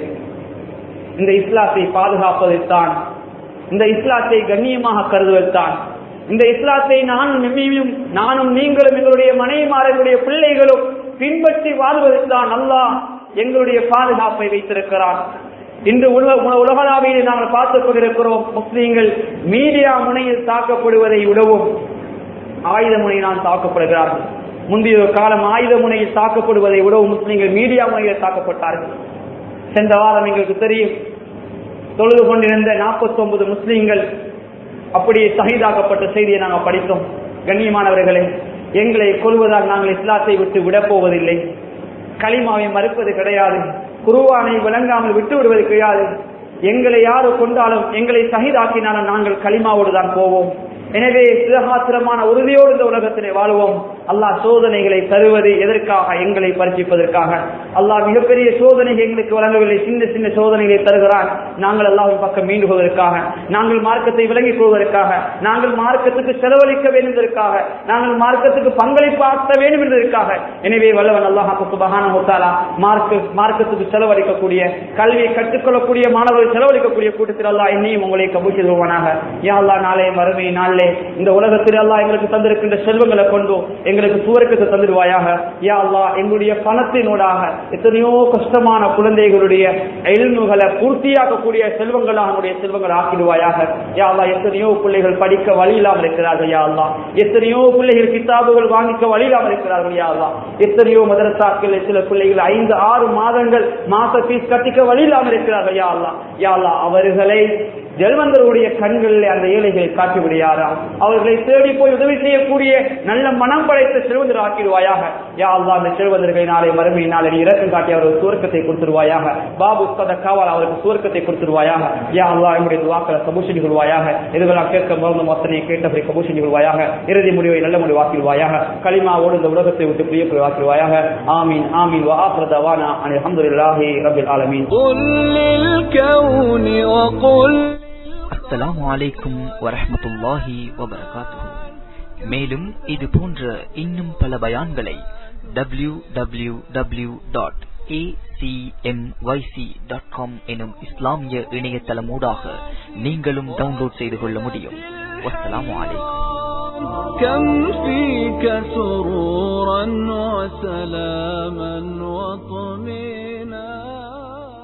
இந்த இஸ்லாத்தை பாதுகாப்பதைத்தான் இந்த இஸ்லாத்தை கண்ணியமாக கருதுவதுதான் இந்த இஸ்லாத்தை நானும் எம்மையும் நானும் நீங்களும் எங்களுடைய மனைவிமார்களுடைய பிள்ளைகளும் பின்பற்றி வாழ்வதற்கான் அல்லாஹ் எங்களுடைய பாதுகாப்பை வைத்திருக்கிறான் இன்று உலகளாவியில் நாங்கள் பார்த்துக் கொண்டிருக்கிறோம் முஸ்லீம்கள் மீடியா முனையில் தாக்கப்படுவதை விடவும் ஆயுத முனையினால் தாக்கப்படுகிறார்கள் முந்தைய காலம் ஆயுத முனையில் தாக்கப்படுவதை விடவும் முஸ்லீம்கள் மீடியா முனையில் தாக்கப்பட்டார்கள் சென்ற வாரம் எங்களுக்கு தெரியும் தொழுது கொண்டிருந்த நாற்பத்தி ஒன்பது முஸ்லீம்கள் அப்படியே சகிதாக்கப்பட்ட செய்தியை நாங்கள் படித்தோம் கண்ணியமானவர்களே எங்களை கொள்வதால் நாங்கள் இஸ்லாத்தை விட்டு விடப் போவதில்லை களிமாவை மறுப்பது கிடையாது குருவானை விளங்காமல் விட்டு விடுவது கிடையாது எங்களை யாரு கொண்டாலும் எங்களை சகிதாக்கினாலும் நாங்கள் களிமாவோடு தான் போவோம் எனவே சிவகாத்திரமான உறுதியோடு இந்த உலகத்திலே வாழ்வோம் அல்லாஹ் சோதனைகளை தருவது எதற்காக எங்களை பரிசிப்பதற்காக அல்லாஹ் மிகப்பெரிய சோதனை எங்களுக்கு வழங்கவில்லை சின்ன சின்ன சோதனைகளை தருகிறான் நாங்கள் அல்லாவின் பக்கம் மீண்டுவதற்காக நாங்கள் மார்க்கத்தை விளங்கிக் கொள்வதற்காக நாங்கள் மார்க்கத்துக்கு செலவழிக்க வேண்டும் என்பதற்காக நாங்கள் மார்க்கத்துக்கு பங்களிப்பாக்க வேண்டும் என்பதற்காக எனவே வல்லவன் அல்லாஹாக்கு சுபகான முத்தாலா மார்க்க மார்க்கத்துக்கு செலவழிக்கக்கூடிய கல்வியை கற்றுக்கொள்ளக்கூடிய மாணவர்கள் செலவழிக்கக்கூடிய கூட்டத்தில் அல்லாஹ் என்னையும் உங்களை கபூசி தருவானாக யா அல்லா நாளே மறுமை நாளிலே இந்த உலகத்தில் அல்லாஹ் எங்களுக்கு தந்திருக்கின்ற செல்வங்களை கொண்டு எங்களுக்கு சுவர்க்கத்தை தந்துடுவாயாக யா அல்லாஹ் எங்களுடைய பணத்தினூடாக எத்தனையோ கஷ்டமான குழந்தைகளுடைய எல்முகளை பூர்த்தியாக்கக்கூடிய செல்வங்களாக நம்முடைய செல்வங்களை ஆக்கிடுவாயாக யா அல்லாஹ் எத்தனையோ பிள்ளைகள் படிக்க வழி இல்லாமல் இருக்கிறார்கள் யா அல்லாஹ் எத்தனையோ பிள்ளைகள் கிதாபுகள் வாங்கிக்க வழி இல்லாமல் இருக்கிறார்கள் யா அல்லாஹ் எத்தனையோ மதரசாக்கள் சில பிள்ளைகள் ஐந்து ஆறு மாதங்கள் மாச ஃபீஸ் கட்டிக்க வழி இல்லாமல் இருக்கிறார்கள் யா அல்லாஹ் யா அல்லாஹ் அவர்களை ஜெல்வந்தருடைய கண்களில் அந்த ஏழைகளை காட்டி விடையாரா அவர்களை தேடி போய் உதவி செய்யக்கூடிய நல்ல மனம் படைத்த செல்வந்தர் ஆக்கிடுவாயாக யா அல்லா அந்த செல்வந்தர்களை நாளை மறுமை நாளை நீ இறக்கம் காட்டி அவருக்கு சுவர்க்கத்தை கொடுத்துருவாயாக பாபு சத காவல் அவருக்கு சுவர்க்கத்தை கொடுத்துருவாயாக யா அல்லா என்னுடைய துவாக்களை கபூஷணி கொள்வாயாக இதுவெல்லாம் கேட்க மருந்து மத்தனை கேட்டபடி கபூஷணி கொள்வாயாக இறுதி முடிவை நல்ல முடிவு ஆக்கிடுவாயாக களிமாவோடு இந்த உலகத்தை விட்டு பிரியக்குள் ஆக்கிடுவாயாக ஆமீன் ஆமீன் وآخر دعوانا أن الحمد لله رب العالمين قل للكون وقل அஸ்ஸலாமு அலைக்கும் வரஹ்மத்துல்லாஹி வபரகாத்துஹு மேலும் இது போன்ற இன்னும் பல பயான்களை W W W dot dot com எனும் இஸ்லாமிய இணையதளமூடாக நீங்களும் டவுன்லோட் செய்து கொள்ள முடியும் வஸ்ஸலாமு அலைக்கும் كم فيك سرورا وسلاما وطمئنا